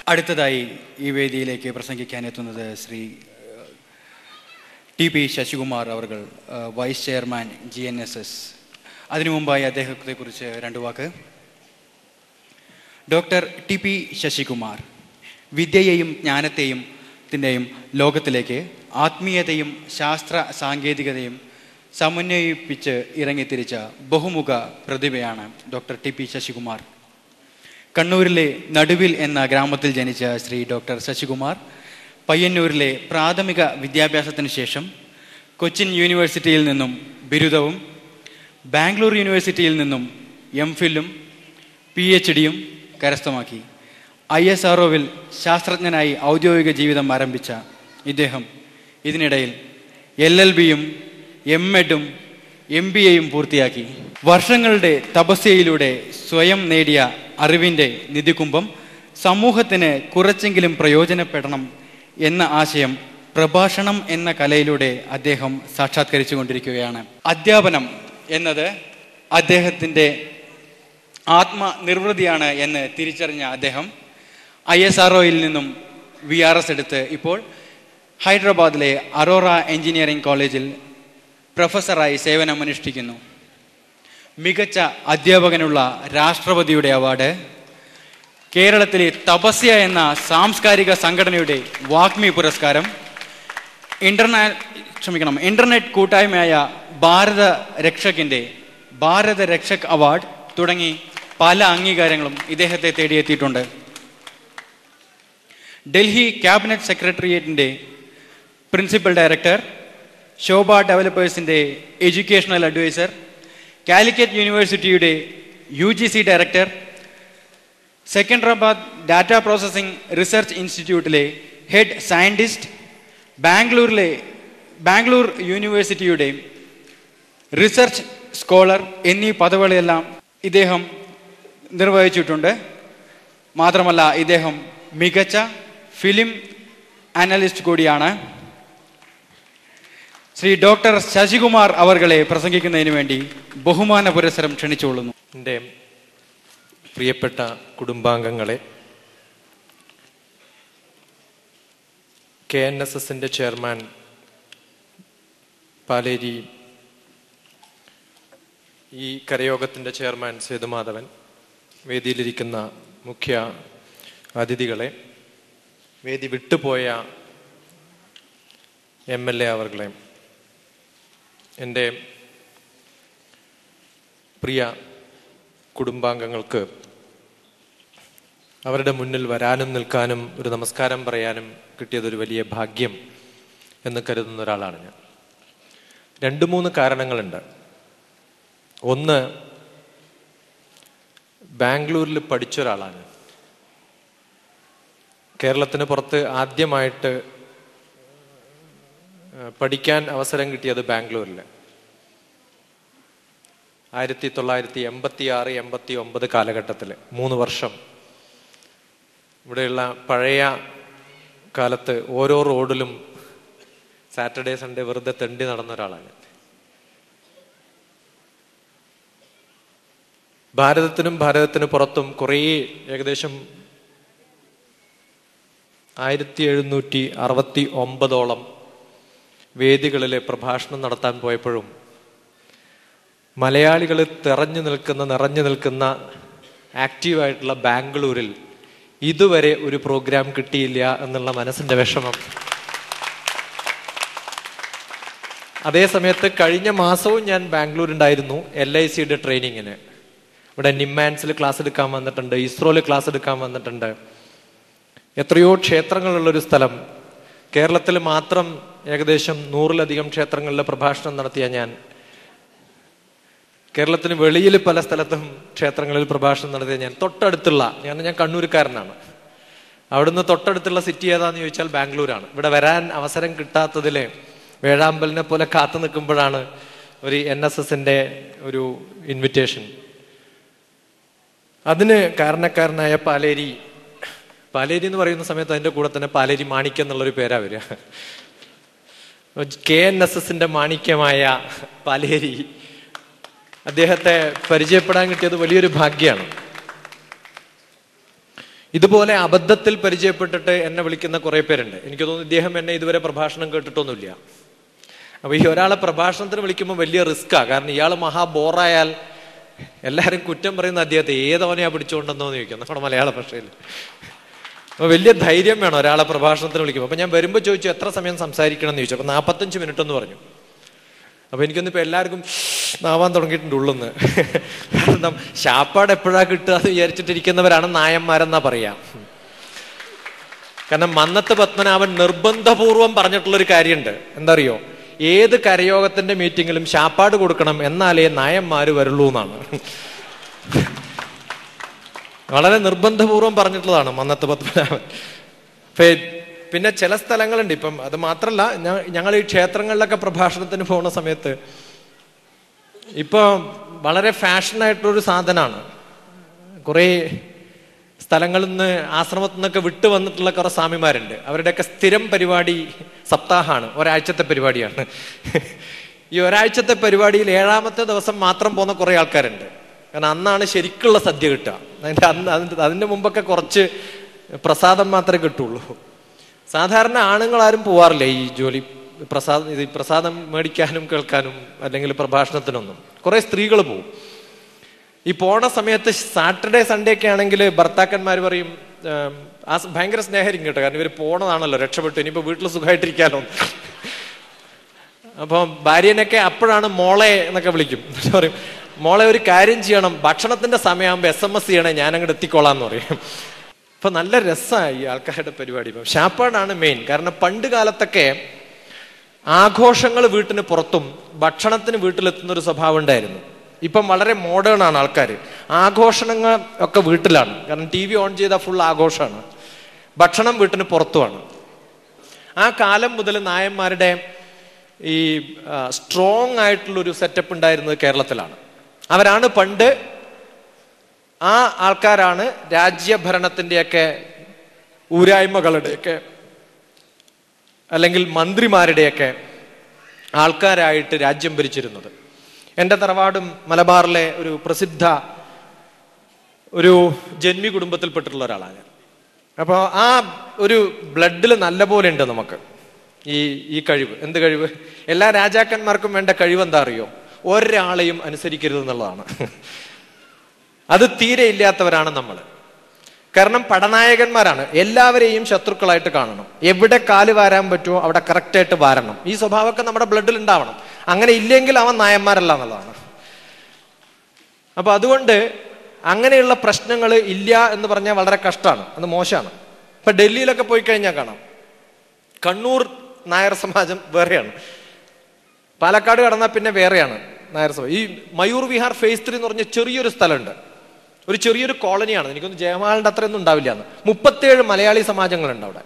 അടുത്തതായി ഈ വേദിയിലേക്ക് പ്രസംഗിക്കാൻ എത്തുന്നത് ശ്രീ ഏഹ്, ടി പി ശശികുമാർ അവർ vice chairman G N S S അതിനു മുമ്പായി അദ്ദേഹത്തെക്കുറിച്ച് രണ്ടു വാക്ക് ഡോക്ടർ ടി പി ശശികുമാർ വിദ്യയെയും ജ്ഞാനത്തെയും ത്തിൻ്റെയും ലോകത്തിലേക്ക് ആത്മീയതയും ശാസ്ത്ര സാങ്കേതികതയും സമന്വയിപ്പിച്ച് ഇറങ്ങിത്തിരിച്ച ബഹുമുഖ പ്രതിഭയാണ് ഡോക്ടർ ടി പി ശശികുമാർ കണ്ണൂരിലെ നടുവിൽ എന്ന ഗ്രാമത്തിൽ ജനിച്ച ശ്രീ ഡോക്ടർ ശശികുമാർ പയ്യന്നൂരിലെ പ്രാഥമിക വിദ്യാഭ്യാസത്തിന് ശേഷം കൊച്ചിൻ യൂണിവേഴ്സിറ്റിയിൽ നിന്നും ബിരുദവും ബാംഗ്ലൂർ യൂണിവേഴ്സിറ്റിയിൽ നിന്നും എം ഫില്ലും പി എച്ച് ഡിയും കരസ്ഥമാക്കി ഐ എസ് ആർ ശാസ്ത്രജ്ഞനായി ഔദ്യോഗിക ജീവിതം ആരംഭിച്ച ഇദ്ദേഹം ഇതിനിടയിൽ എൽ എൽ ബിയും എം എഡും എം ബി എയും പൂർത്തിയാക്കി വർഷങ്ങളുടെ തപസ്യയിലൂടെ സ്വയം നേടിയ അറിവിൻ്റെ നിധികുംഭം സമൂഹത്തിന് കുറച്ചെങ്കിലും പ്രയോജനപ്പെടണം എന്ന ആശയം പ്രഭാഷണം എന്ന കലയിലൂടെ അദ്ദേഹം സാക്ഷാത്കരിച്ചു കൊണ്ടിരിക്കുകയാണ് അധ്യാപനം എന്നത് അദ്ദേഹത്തിൻ്റെ ആത്മനിർവൃതിയാണ് എന്ന് തിരിച്ചറിഞ്ഞ അദ്ദേഹം ഐ എസ് ആർ നിന്നും വി ആർ എസ് എടുത്ത് ഇപ്പോൾ ഹൈദരാബാദിലെ അറോറ എഞ്ചിനീയറിംഗ് കോളേജിൽ പ്രൊഫസറായി സേവനമനുഷ്ഠിക്കുന്നു മികച്ച അധ്യാപകനുള്ള രാഷ്ട്രപതിയുടെ അവാർഡ് കേരളത്തിലെ തപസ്യ എന്ന സാംസ്കാരിക സംഘടനയുടെ വാഗ്മി പുരസ്കാരം ഇന്റർനാ ക്ഷമിക്കണം ഇന്റർനെറ്റ് കൂട്ടായ്മയായ ഭാരത രക്ഷകിൻ്റെ ഭാരത രക്ഷക് അവാർഡ് തുടങ്ങി പല അംഗീകാരങ്ങളും ഇദ്ദേഹത്തെ തേടിയെത്തിയിട്ടുണ്ട് ഡൽഹി ക്യാബിനറ്റ് സെക്രട്ടേറിയറ്റിൻ്റെ പ്രിൻസിപ്പൽ ഡയറക്ടർ ശോഭ ഡെവലപ്പേഴ്സിൻ്റെ എഡ്യൂക്കേഷണൽ അഡ്വൈസർ കാലിക്കറ്റ് യൂണിവേഴ്സിറ്റിയുടെ U G C director Secunderabad data processing research ഇൻസ്റ്റിറ്റ്യൂട്ടിലെ ഹെഡ് സയൻറ്റിസ്റ്റ് ബാംഗ്ലൂരിലെ ബാംഗ്ലൂർ യൂണിവേഴ്സിറ്റിയുടെ റിസർച്ച് സ്കോളർ എന്നീ പദവികളെല്ലാം ഇദ്ദേഹം നിർവഹിച്ചിട്ടുണ്ട് മാത്രമല്ല ഇദ്ദേഹം മികച്ച ഫിലിം അനലിസ്റ്റ് കൂടിയാണ് ശ്രീ ഡോക്ടർ ശശികുമാർ അവർകളെ പ്രസംഗിക്കുന്നതിന് വേണ്ടി ബഹുമാന പുരസ്സരം ക്ഷണിച്ചുകൊള്ളുന്നു എൻ്റെ പ്രിയപ്പെട്ട കുടുംബാംഗങ്ങളെ കെ എൻ എസ് എസിൻ്റെ ചെയർമാൻ പാലേരി ഈ കരയോഗത്തിൻ്റെ ചെയർമാൻ സേതുമാധവൻ വേദിയിലിരിക്കുന്ന മുഖ്യ അതിഥികളെ വേദി വിട്ടുപോയ എം എൽ എ അവർകളെ എൻ്റെ പ്രിയ കുടുംബാംഗങ്ങൾക്ക് അവരുടെ മുന്നിൽ വരാനും നിൽക്കാനും ഒരു നമസ്കാരം പറയാനും കിട്ടിയതൊരു വലിയ ഭാഗ്യം എന്ന് കരുതുന്ന ഒരാളാണ് ഞാൻ രണ്ട് മൂന്ന് കാരണങ്ങളുണ്ട് ഒന്ന് ബാംഗ്ലൂരിൽ പഠിച്ച ഒരാളാണ് കേരളത്തിന് പുറത്ത് ആദ്യമായിട്ട് ഏഹ്, പഠിക്കാൻ അവസരം കിട്ടിയത് ബാംഗ്ലൂരിൽ ആയിരത്തി തൊള്ളായിരത്തി എൺപത്തി ആറ് എൺപത്തി ഒമ്പത് കാലഘട്ടത്തിൽ മൂന്ന് വർഷം ഇവിടെയുള്ള പഴയ കാലത്ത് ഓരോ റോഡിലും സാറ്റർഡേ സൺഡേ വെറുതെ തെണ്ടി നടന്ന ഒരാളാണ് ഭാരതത്തിനും ഭാരതത്തിന് പുറത്തും കുറേ ഏകദേശം ആയിരത്തി എഴുന്നൂറ്റി അറുപത്തി ഒമ്പതോളം വേദികളിലെ പ്രഭാഷണം നടത്താൻ പോയപ്പോഴും മലയാളികൾ തെറഞ്ഞു നിൽക്കുന്ന നിറഞ്ഞു നിൽക്കുന്ന ആക്റ്റീവായിട്ടുള്ള ബാംഗ്ലൂരിൽ ഇതുവരെ ഒരു പ്രോഗ്രാം കിട്ടിയില്ല എന്നുള്ള മനസ്സിന്റെ വിഷമം അതേ സമയത്ത് കഴിഞ്ഞ മാസവും ഞാൻ ബാംഗ്ലൂർ ഉണ്ടായിരുന്നു എൽ ഐ സിയുടെ ട്രെയിനിങ്ങിന് ഇവിടെ നിമ്മാൻസിൽ ക്ലാസ് എടുക്കാൻ വന്നിട്ടുണ്ട് ഇസ്രോയിൽ ക്ലാസ് എടുക്കാൻ വന്നിട്ടുണ്ട് എത്രയോ ക്ഷേത്രങ്ങളുള്ള ഒരു സ്ഥലം കേരളത്തിൽ മാത്രം ഏകദേശം നൂറിലധികം ക്ഷേത്രങ്ങളിലെ പ്രഭാഷണം നടത്തിയ ഞാൻ കേരളത്തിന് വെളിയിൽ പല സ്ഥലത്തും ക്ഷേത്രങ്ങളിൽ പ്രഭാഷണം നടത്തിയ ഞാൻ തൊട്ടടുത്തുള്ള ഞാൻ ഞാൻ കണ്ണൂരുകാരനാണ് അവിടുന്ന് തൊട്ടടുത്തുള്ള സിറ്റി ഏതാന്ന് ചോദിച്ചാൽ ബാംഗ്ലൂരാണ് ഇവിടെ വരാൻ അവസരം കിട്ടാത്തതില് വേഴാമ്പലിനെ പോലെ കാത്തു നിൽക്കുമ്പോഴാണ് ഒരു എൻ എസ് എസിന്റെ ഒരു ഇൻവിറ്റേഷൻ അതിന് കാരണക്കാരനായ പാലേരി പാലേരി എന്ന് പറയുന്ന സമയത്ത് അതിന്റെ കൂടെ തന്നെ പാലേരി മാണിക്യം എന്നുള്ളൊരു പേരാ വരിക കെ എൻ എസ് എസിന്റെ മാണിക്യമായ പാലേരി അദ്ദേഹത്തെ പരിചയപ്പെടാൻ കിട്ടിയത് വലിയൊരു ഭാഗ്യമാണ് ഇതുപോലെ അബദ്ധത്തിൽ പരിചയപ്പെട്ടിട്ട് എന്നെ വിളിക്കുന്ന കുറേ പേരുണ്ട് എനിക്ക് തോന്നുന്നു ഇദ്ദേഹം എന്നെ ഇതുവരെ പ്രഭാഷണം കേട്ടിട്ടൊന്നുമില്ല അപ്പൊ ഈ ഒരാളെ പ്രഭാഷണത്തിന് വിളിക്കുമ്പോൾ വലിയ റിസ്ക്കാ കാരണം ഇയാൾ മഹാ ബോറായാൽ എല്ലാവരും കുറ്റം പറയുന്ന അദ്ദേഹത്തെ ഏതവനെയാ പിടിച്ചുകൊണ്ടെന്നോ എന്ന് ചോദിക്കാം നമ്മുടെ മലയാള ഭാഷയിൽ അപ്പൊ വലിയ ധൈര്യം വേണം ഒരാളെ പ്രഭാഷണത്തിന് വിളിക്കുമ്പോൾ അപ്പൊ ഞാൻ വരുമ്പോൾ ചോദിച്ചു എത്ര സമയം സംസാരിക്കണം എന്ന് ചോദിച്ചു അപ്പൊ നാൽപ്പത്തഞ്ച് മിനിറ്റ് എന്ന് പറഞ്ഞു അപ്പൊ എനിക്കൊന്ന് ഇപ്പൊ എല്ലാവർക്കും നാവാൻ തുടങ്ങിയിട്ടുണ്ട് ഉള്ളെന്ന് കാരണം ശാപ്പാട് എപ്പോഴാ കിട്ടുക എന്ന് വിചാരിച്ചിട്ടിരിക്കുന്നവരാണ് നായന്മാരെന്നാ പറയാ കാരണം മന്നത്ത് പത്മനാഭൻ നിർബന്ധപൂർവം പറഞ്ഞിട്ടുള്ളൊരു കാര്യമുണ്ട് എന്താ അറിയോ ഏത് കരയോഗത്തിന്റെ മീറ്റിങ്ങിലും ശാപ്പാട് കൊടുക്കണം എന്നാലേ നായന്മാര് വരുള്ളൂ എന്നാണ് വളരെ നിർബന്ധപൂർവം പറഞ്ഞിട്ടുള്ളതാണ് മന്നത്ത് പത്മനാഭൻ പേ- പിന്നെ ചില സ്ഥലങ്ങളുണ്ട് ഇപ്പം അത് മാത്രല്ല ഞ- ഞങ്ങൾ ഈ ക്ഷേത്രങ്ങളിലൊക്കെ പ്രഭാഷണത്തിന് പോകുന്ന സമയത്ത് ഇപ്പൊ വളരെ ഫാഷനായിട്ടുള്ളൊരു സാധനമാണ് കുറേ സ്ഥലങ്ങളിൽ നിന്ന് ആശ്രമത്തിൽ നിന്നൊക്കെ വിട്ടു വന്നിട്ടുള്ള കുറെ സ്വാമിമാരുണ്ട് അവരുടെയൊക്കെ സ്ഥിരം പരിപാടി സപ്താഹമാണ് ഒരാഴ്ചത്തെ പരിപാടിയാണ് ഈ ഒരാഴ്ചത്തെ പരിപാടിയിൽ ഏഴാമത്തെ ദിവസം മാത്രം പോകുന്ന കുറെ ആൾക്കാരുണ്ട് കാരണം അന്നാണ് ശരിക്കുള്ള സദ്യ കിട്ടുക അതിന്റെ അന്ന് അതിന്റെ അതിന്റെ മുമ്പൊക്കെ കുറച്ച് പ്രസാദം മാത്രമേ കിട്ടുള്ളൂ സാധാരണ ആണുങ്ങളാരും പോവാറില്ല ഈ ജോലി പ്രസാദം ഇത് ഈ പ്രസാദം മേടിക്കാനും കേൾക്കാനും അല്ലെങ്കിൽ പ്രഭാഷണത്തിനൊന്നും കുറെ സ്ത്രീകൾ പോകും ഈ പോണ സമയത്ത് സാറ്റർഡേ സൺഡേ ഒക്കെ ആണെങ്കിൽ ഭർത്താക്കന്മാർ പറയും "ഏം, ആ സ- ഭയങ്കര സ്നേഹരിക്കും കേട്ടോ കാരണം ഇവർ പോണതാണല്ലോ രക്ഷപ്പെട്ടു ഇനിയിപ്പോ വീട്ടിൽ സുഖമായിട്ടിരിക്കാലോ അപ്പം ഭാര്യനൊക്കെ അപ്പോഴാണ് മോളെ എന്നൊക്കെ വിളിക്കും എന്നിട്ട് പറയും മോളെ ഒരു കാര്യം ചെയ്യണം ഭക്ഷണത്തിന്റെ സമയമാകുമ്പോൾ എസ് എം എസ് ചെയ്യണേ ഞാൻ അങ്ങോട്ട് എത്തിക്കോളാം എന്ന് പറയും അപ്പൊ നല്ല രസമായി ഈ ആൾക്കാരുടെ പരിപാടി ഇപ്പം ശാപ്പാടാണ് മെയിൻ കാരണം പണ്ട് കാലത്തൊക്കെ ആഘോഷങ്ങൾ വീട്ടിന് പുറത്തും ഭക്ഷണത്തിന് വീട്ടിലെത്തുന്ന ഒരു സ്വഭാവം ഉണ്ടായിരുന്നു ഇപ്പം വളരെ മോഡേൺ ആണ് ആൾക്കാർ ആഘോഷങ്ങൾ ഒക്കെ വീട്ടിലാണ് കാരണം ടി വി ഓൺ ചെയ്താൽ ഫുൾ ആഘോഷമാണ് ഭക്ഷണം വീട്ടിന് പുറത്തുമാണ് ആ കാലം മുതൽ നായന്മാരുടെ ഈ സ്ട്രോങ് ആയിട്ടുള്ളൊരു സെറ്റപ്പ് ഉണ്ടായിരുന്നത് കേരളത്തിലാണ് അവരാണ് പണ്ട് ആ ആൾക്കാരാണ് രാജ്യഭരണത്തിൻ്റെയൊക്കെ ഊരായ്മകളുടെയൊക്കെ അല്ലെങ്കിൽ മന്ത്രിമാരുടെയൊക്കെ ആൾക്കാരായിട്ട് രാജ്യം ഭരിച്ചിരുന്നത് എൻ്റെ തറവാടും മലബാറിലെ ഒരു പ്രസിദ്ധ ഒരു ജന്മി കുടുംബത്തിൽപ്പെട്ടിട്ടുള്ള ഒരാളാണ് ഞാൻ അപ്പോൾ ആ ഒരു ബ്ലഡിൽ നല്ല പോലെ ഉണ്ട് നമുക്ക് ഈ ഈ കഴിവ് എന്ത് കഴിവ് എല്ലാ രാജാക്കന്മാർക്കും വേണ്ട കഴിവ് എന്താ അറിയോ ഒരാളെയും അനുസരിക്കരുത് എന്നുള്ളതാണ് അത് തീരെ ഇല്ലാത്തവരാണ് നമ്മൾ കാരണം പടനായകന്മാരാണ് എല്ലാവരെയും ശത്രുക്കളായിട്ട് കാണണം എവിടെ കാല് വാരാൻ പറ്റുമോ അവിടെ കറക്റ്റായിട്ട് വാരണം ഈ സ്വഭാവമൊക്കെ നമ്മുടെ ബ്ലഡിൽ ഉണ്ടാവണം അങ്ങനെ ഇല്ലെങ്കിൽ അവൻ നായന്മാരല്ല എന്നുള്ളതാണ് അപ്പൊ അതുകൊണ്ട് അങ്ങനെയുള്ള പ്രശ്നങ്ങൾ ഇല്ല എന്ന് പറഞ്ഞാൽ വളരെ കഷ്ടമാണ് അത് മോശമാണ് ഇപ്പൊ ഡൽഹിയിലൊക്കെ പോയി കഴിഞ്ഞാൽ കാണാം കണ്ണൂർ നായർ സമാജം വേറെയാണ് പാലക്കാട് കടന്നാൽ പിന്നെ വേറെയാണ് നായർ സഭ ഈ മയൂർ വിഹാർ ഫേസ് ത്രീ എന്ന് പറഞ്ഞ ചെറിയൊരു സ്ഥലമുണ്ട് ഒരു ചെറിയൊരു കോളനിയാണ് എനിക്കൊന്ന് ജയമാലിന്റെ അത്രയൊന്നും ഉണ്ടാവില്ല എന്ന് മുപ്പത്തേഴ് മലയാളി സമാജങ്ങളുണ്ട് അവിടെ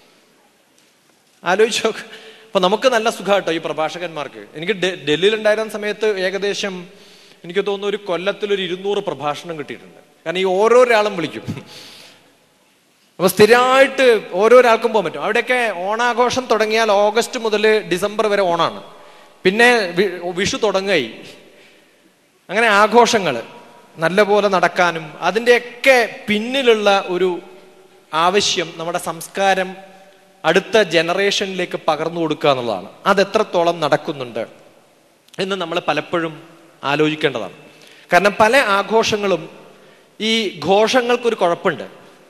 ആലോചിച്ച് നോക്ക് അപ്പൊ നമുക്ക് നല്ല സുഖമാട്ടോ ഈ പ്രഭാഷകന്മാർക്ക് എനിക്ക് ഡെ- ഡൽഹിയിൽ ഉണ്ടായിരുന്ന സമയത്ത് ഏകദേശം എനിക്ക് തോന്നുന്നു ഒരു കൊല്ലത്തിൽ ഒരു ഇരുന്നൂറ് പ്രഭാഷണം കിട്ടിയിട്ടുണ്ട് കാരണം ഈ ഓരോരാളും വിളിക്കും അപ്പൊ സ്ഥിരമായിട്ട് ഓരോരാൾക്കും പോകാൻ പറ്റും അവിടെയൊക്കെ ഓണാഘോഷം തുടങ്ങിയാൽ ഓഗസ്റ്റ് മുതൽ ഡിസംബർ വരെ ഓണാണ് പിന്നെ വി- വിഷു തുടങ്ങുകയായി അങ്ങനെ ആഘോഷങ്ങൾ നല്ലപോലെ നടക്കാനും അതിൻ്റെയൊക്കെ പിന്നിലുള്ള ഒരു ആവശ്യം നമ്മുടെ സംസ്കാരം അടുത്ത ജനറേഷനിലേക്ക് പകർന്നു കൊടുക്കുക എന്നുള്ളതാണ് അത് എത്രത്തോളം നടക്കുന്നുണ്ട് എന്ന് നമ്മൾ പലപ്പോഴും ആലോചിക്കേണ്ടതാണ് കാരണം പല ആഘോഷങ്ങളും ഈ ഘോഷങ്ങൾക്കൊരു കുഴപ്പമുണ്ട്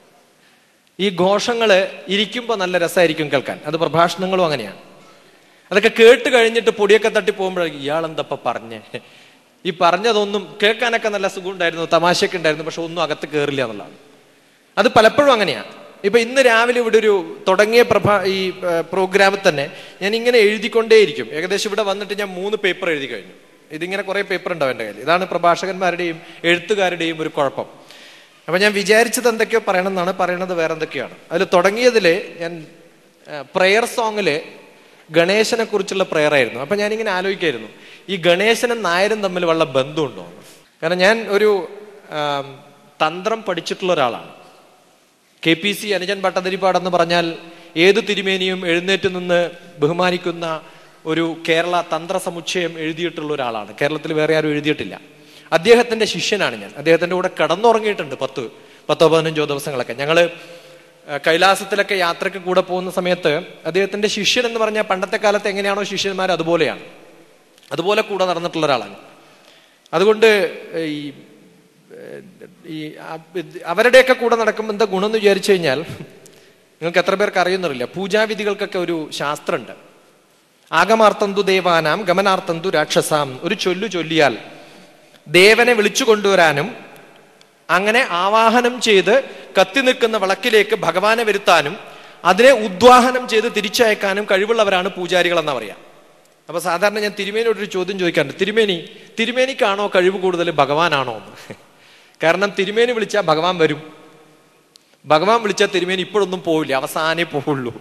ഈ ഘോഷങ്ങൾ ഇരിക്കുമ്പോൾ നല്ല രസമായിരിക്കും കേൾക്കാൻ അത് പ്രഭാഷണങ്ങളും അങ്ങനെയാണ് അതൊക്കെ കേട്ട് കഴിഞ്ഞിട്ട് പൊടിയൊക്കെ തട്ടി പോകുമ്പോഴേക്കും ഇയാൾ എന്തപ്പ പറഞ്ഞേ ഈ പറഞ്ഞതൊന്നും കേൾക്കാനൊക്കെ നല്ല സുഖം ഉണ്ടായിരുന്നു തമാശയൊക്കെ ഉണ്ടായിരുന്നു പക്ഷെ ഒന്നും അകത്ത് കയറില്ല എന്നുള്ളതാണ് അത് പലപ്പോഴും അങ്ങനെയാണ് ഇപ്പൊ ഇന്ന് രാവിലെ ഇവിടെ ഒരു തുടങ്ങിയ പ്രഭാ ഈ പ്രോഗ്രാമിൽ തന്നെ ഞാൻ ഇങ്ങനെ എഴുതിക്കൊണ്ടേയിരിക്കും ഏകദേശം ഇവിടെ വന്നിട്ട് ഞാൻ മൂന്ന് പേപ്പർ എഴുതി കഴിഞ്ഞു ഇതിങ്ങനെ കുറെ പേപ്പർ ഉണ്ടാവും എൻ്റെ കയ്യിൽ ഇതാണ് പ്രഭാഷകന്മാരുടെയും എഴുത്തുകാരുടെയും ഒരു കുഴപ്പം അപ്പൊ ഞാൻ വിചാരിച്ചത് എന്തൊക്കെയോ പറയണം എന്നാണ് പറയണത് വേറെ എന്തൊക്കെയാണ് അതിൽ തുടങ്ങിയതില് ഞാൻ പ്രെയർ സോങ്ങില് ഗണേശനെ കുറിച്ചുള്ള പ്രെയർ ആയിരുന്നു അപ്പൊ ഞാനിങ്ങനെ ആലോചിക്കായിരുന്നു ഈ ഗണേശനും നായരും തമ്മിൽ വല്ല ബന്ധമുണ്ടോ എന്ന്. കാരണം ഞാൻ ഒരു ആം, തന്ത്രം പഠിച്ചിട്ടുള്ള ഒരാളാണ് കെ പി സി അനുജൻ ഭട്ടതിരിപ്പാട് എന്ന് പറഞ്ഞാൽ ഏത് തിരുമേനിയും എഴുന്നേറ്റ് നിന്ന് ബഹുമാനിക്കുന്ന ഒരു കേരള തന്ത്ര സമുച്ചയം എഴുതിയിട്ടുള്ള ഒരാളാണ് കേരളത്തിൽ വേറെ ആരും എഴുതിയിട്ടില്ല അദ്ദേഹത്തിന്റെ ശിഷ്യനാണ് ഞാൻ അദ്ദേഹത്തിന്റെ കൂടെ കടന്നുറങ്ങിയിട്ടുണ്ട് പത്ത് പത്തോ പതിനഞ്ചോ ദിവസങ്ങളൊക്കെ ഞങ്ങള് ആ, കൈലാസത്തിലൊക്കെ യാത്രയ്ക്ക് കൂടെ പോകുന്ന സമയത്ത് അദ്ദേഹത്തിന്റെ ശിഷ്യൻ എന്ന് പറഞ്ഞാൽ പണ്ടത്തെ കാലത്ത് എങ്ങനെയാണോ ശിഷ്യന്മാർ അതുപോലെയാണ് അതുപോലെ കൂടെ നടന്നിട്ടുള്ള ഒരാളാണ് അതുകൊണ്ട് ഈ ഏഹ്, ഈ അ- ഇത് അവരുടെയൊക്കെ കൂടെ നടക്കുമ്പോൾ എന്താ ഗുണം എന്ന് വിചാരിച്ചു കഴിഞ്ഞാൽ നിങ്ങൾക്ക് എത്ര പേർക്ക് അറിയുന്നില്ല പൂജാവിധികൾക്കൊക്കെ ഒരു ശാസ്ത്രമുണ്ട് ആഗമാർത്തന്തു ദേവാനാം ഗമനാർത്തന്തു രാക്ഷസാം ഒരു ചൊല്ലു ചൊല്ലിയാൽ ദേവനെ വിളിച്ചു കൊണ്ടുവരാനും അങ്ങനെ ആവാഹനം ചെയ്ത് കത്തി നിൽക്കുന്ന വിളക്കിലേക്ക് ഭഗവാനെ വരുത്താനും അതിനെ ഉദ്വാഹനം ചെയ്ത് തിരിച്ചയക്കാനും കഴിവുള്ളവരാണ് പൂജാരികൾ എന്നാ പറയാ അപ്പൊ സാധാരണ ഞാൻ തിരുമേനിയോട് ഒരു ചോദ്യം ചോദിക്കാറുണ്ട് തിരുമേനി തിരുമേനിക്കാണോ കഴിവ് കൂടുതൽ ഭഗവാനാണോ എന്ന് കാരണം തിരുമേനി വിളിച്ചാൽ ഭഗവാൻ വരും ഭഗവാൻ വിളിച്ചാൽ തിരുമേനി ഇപ്പോഴൊന്നും പോവില്ല അവസാനേ പോവുള്ളൂ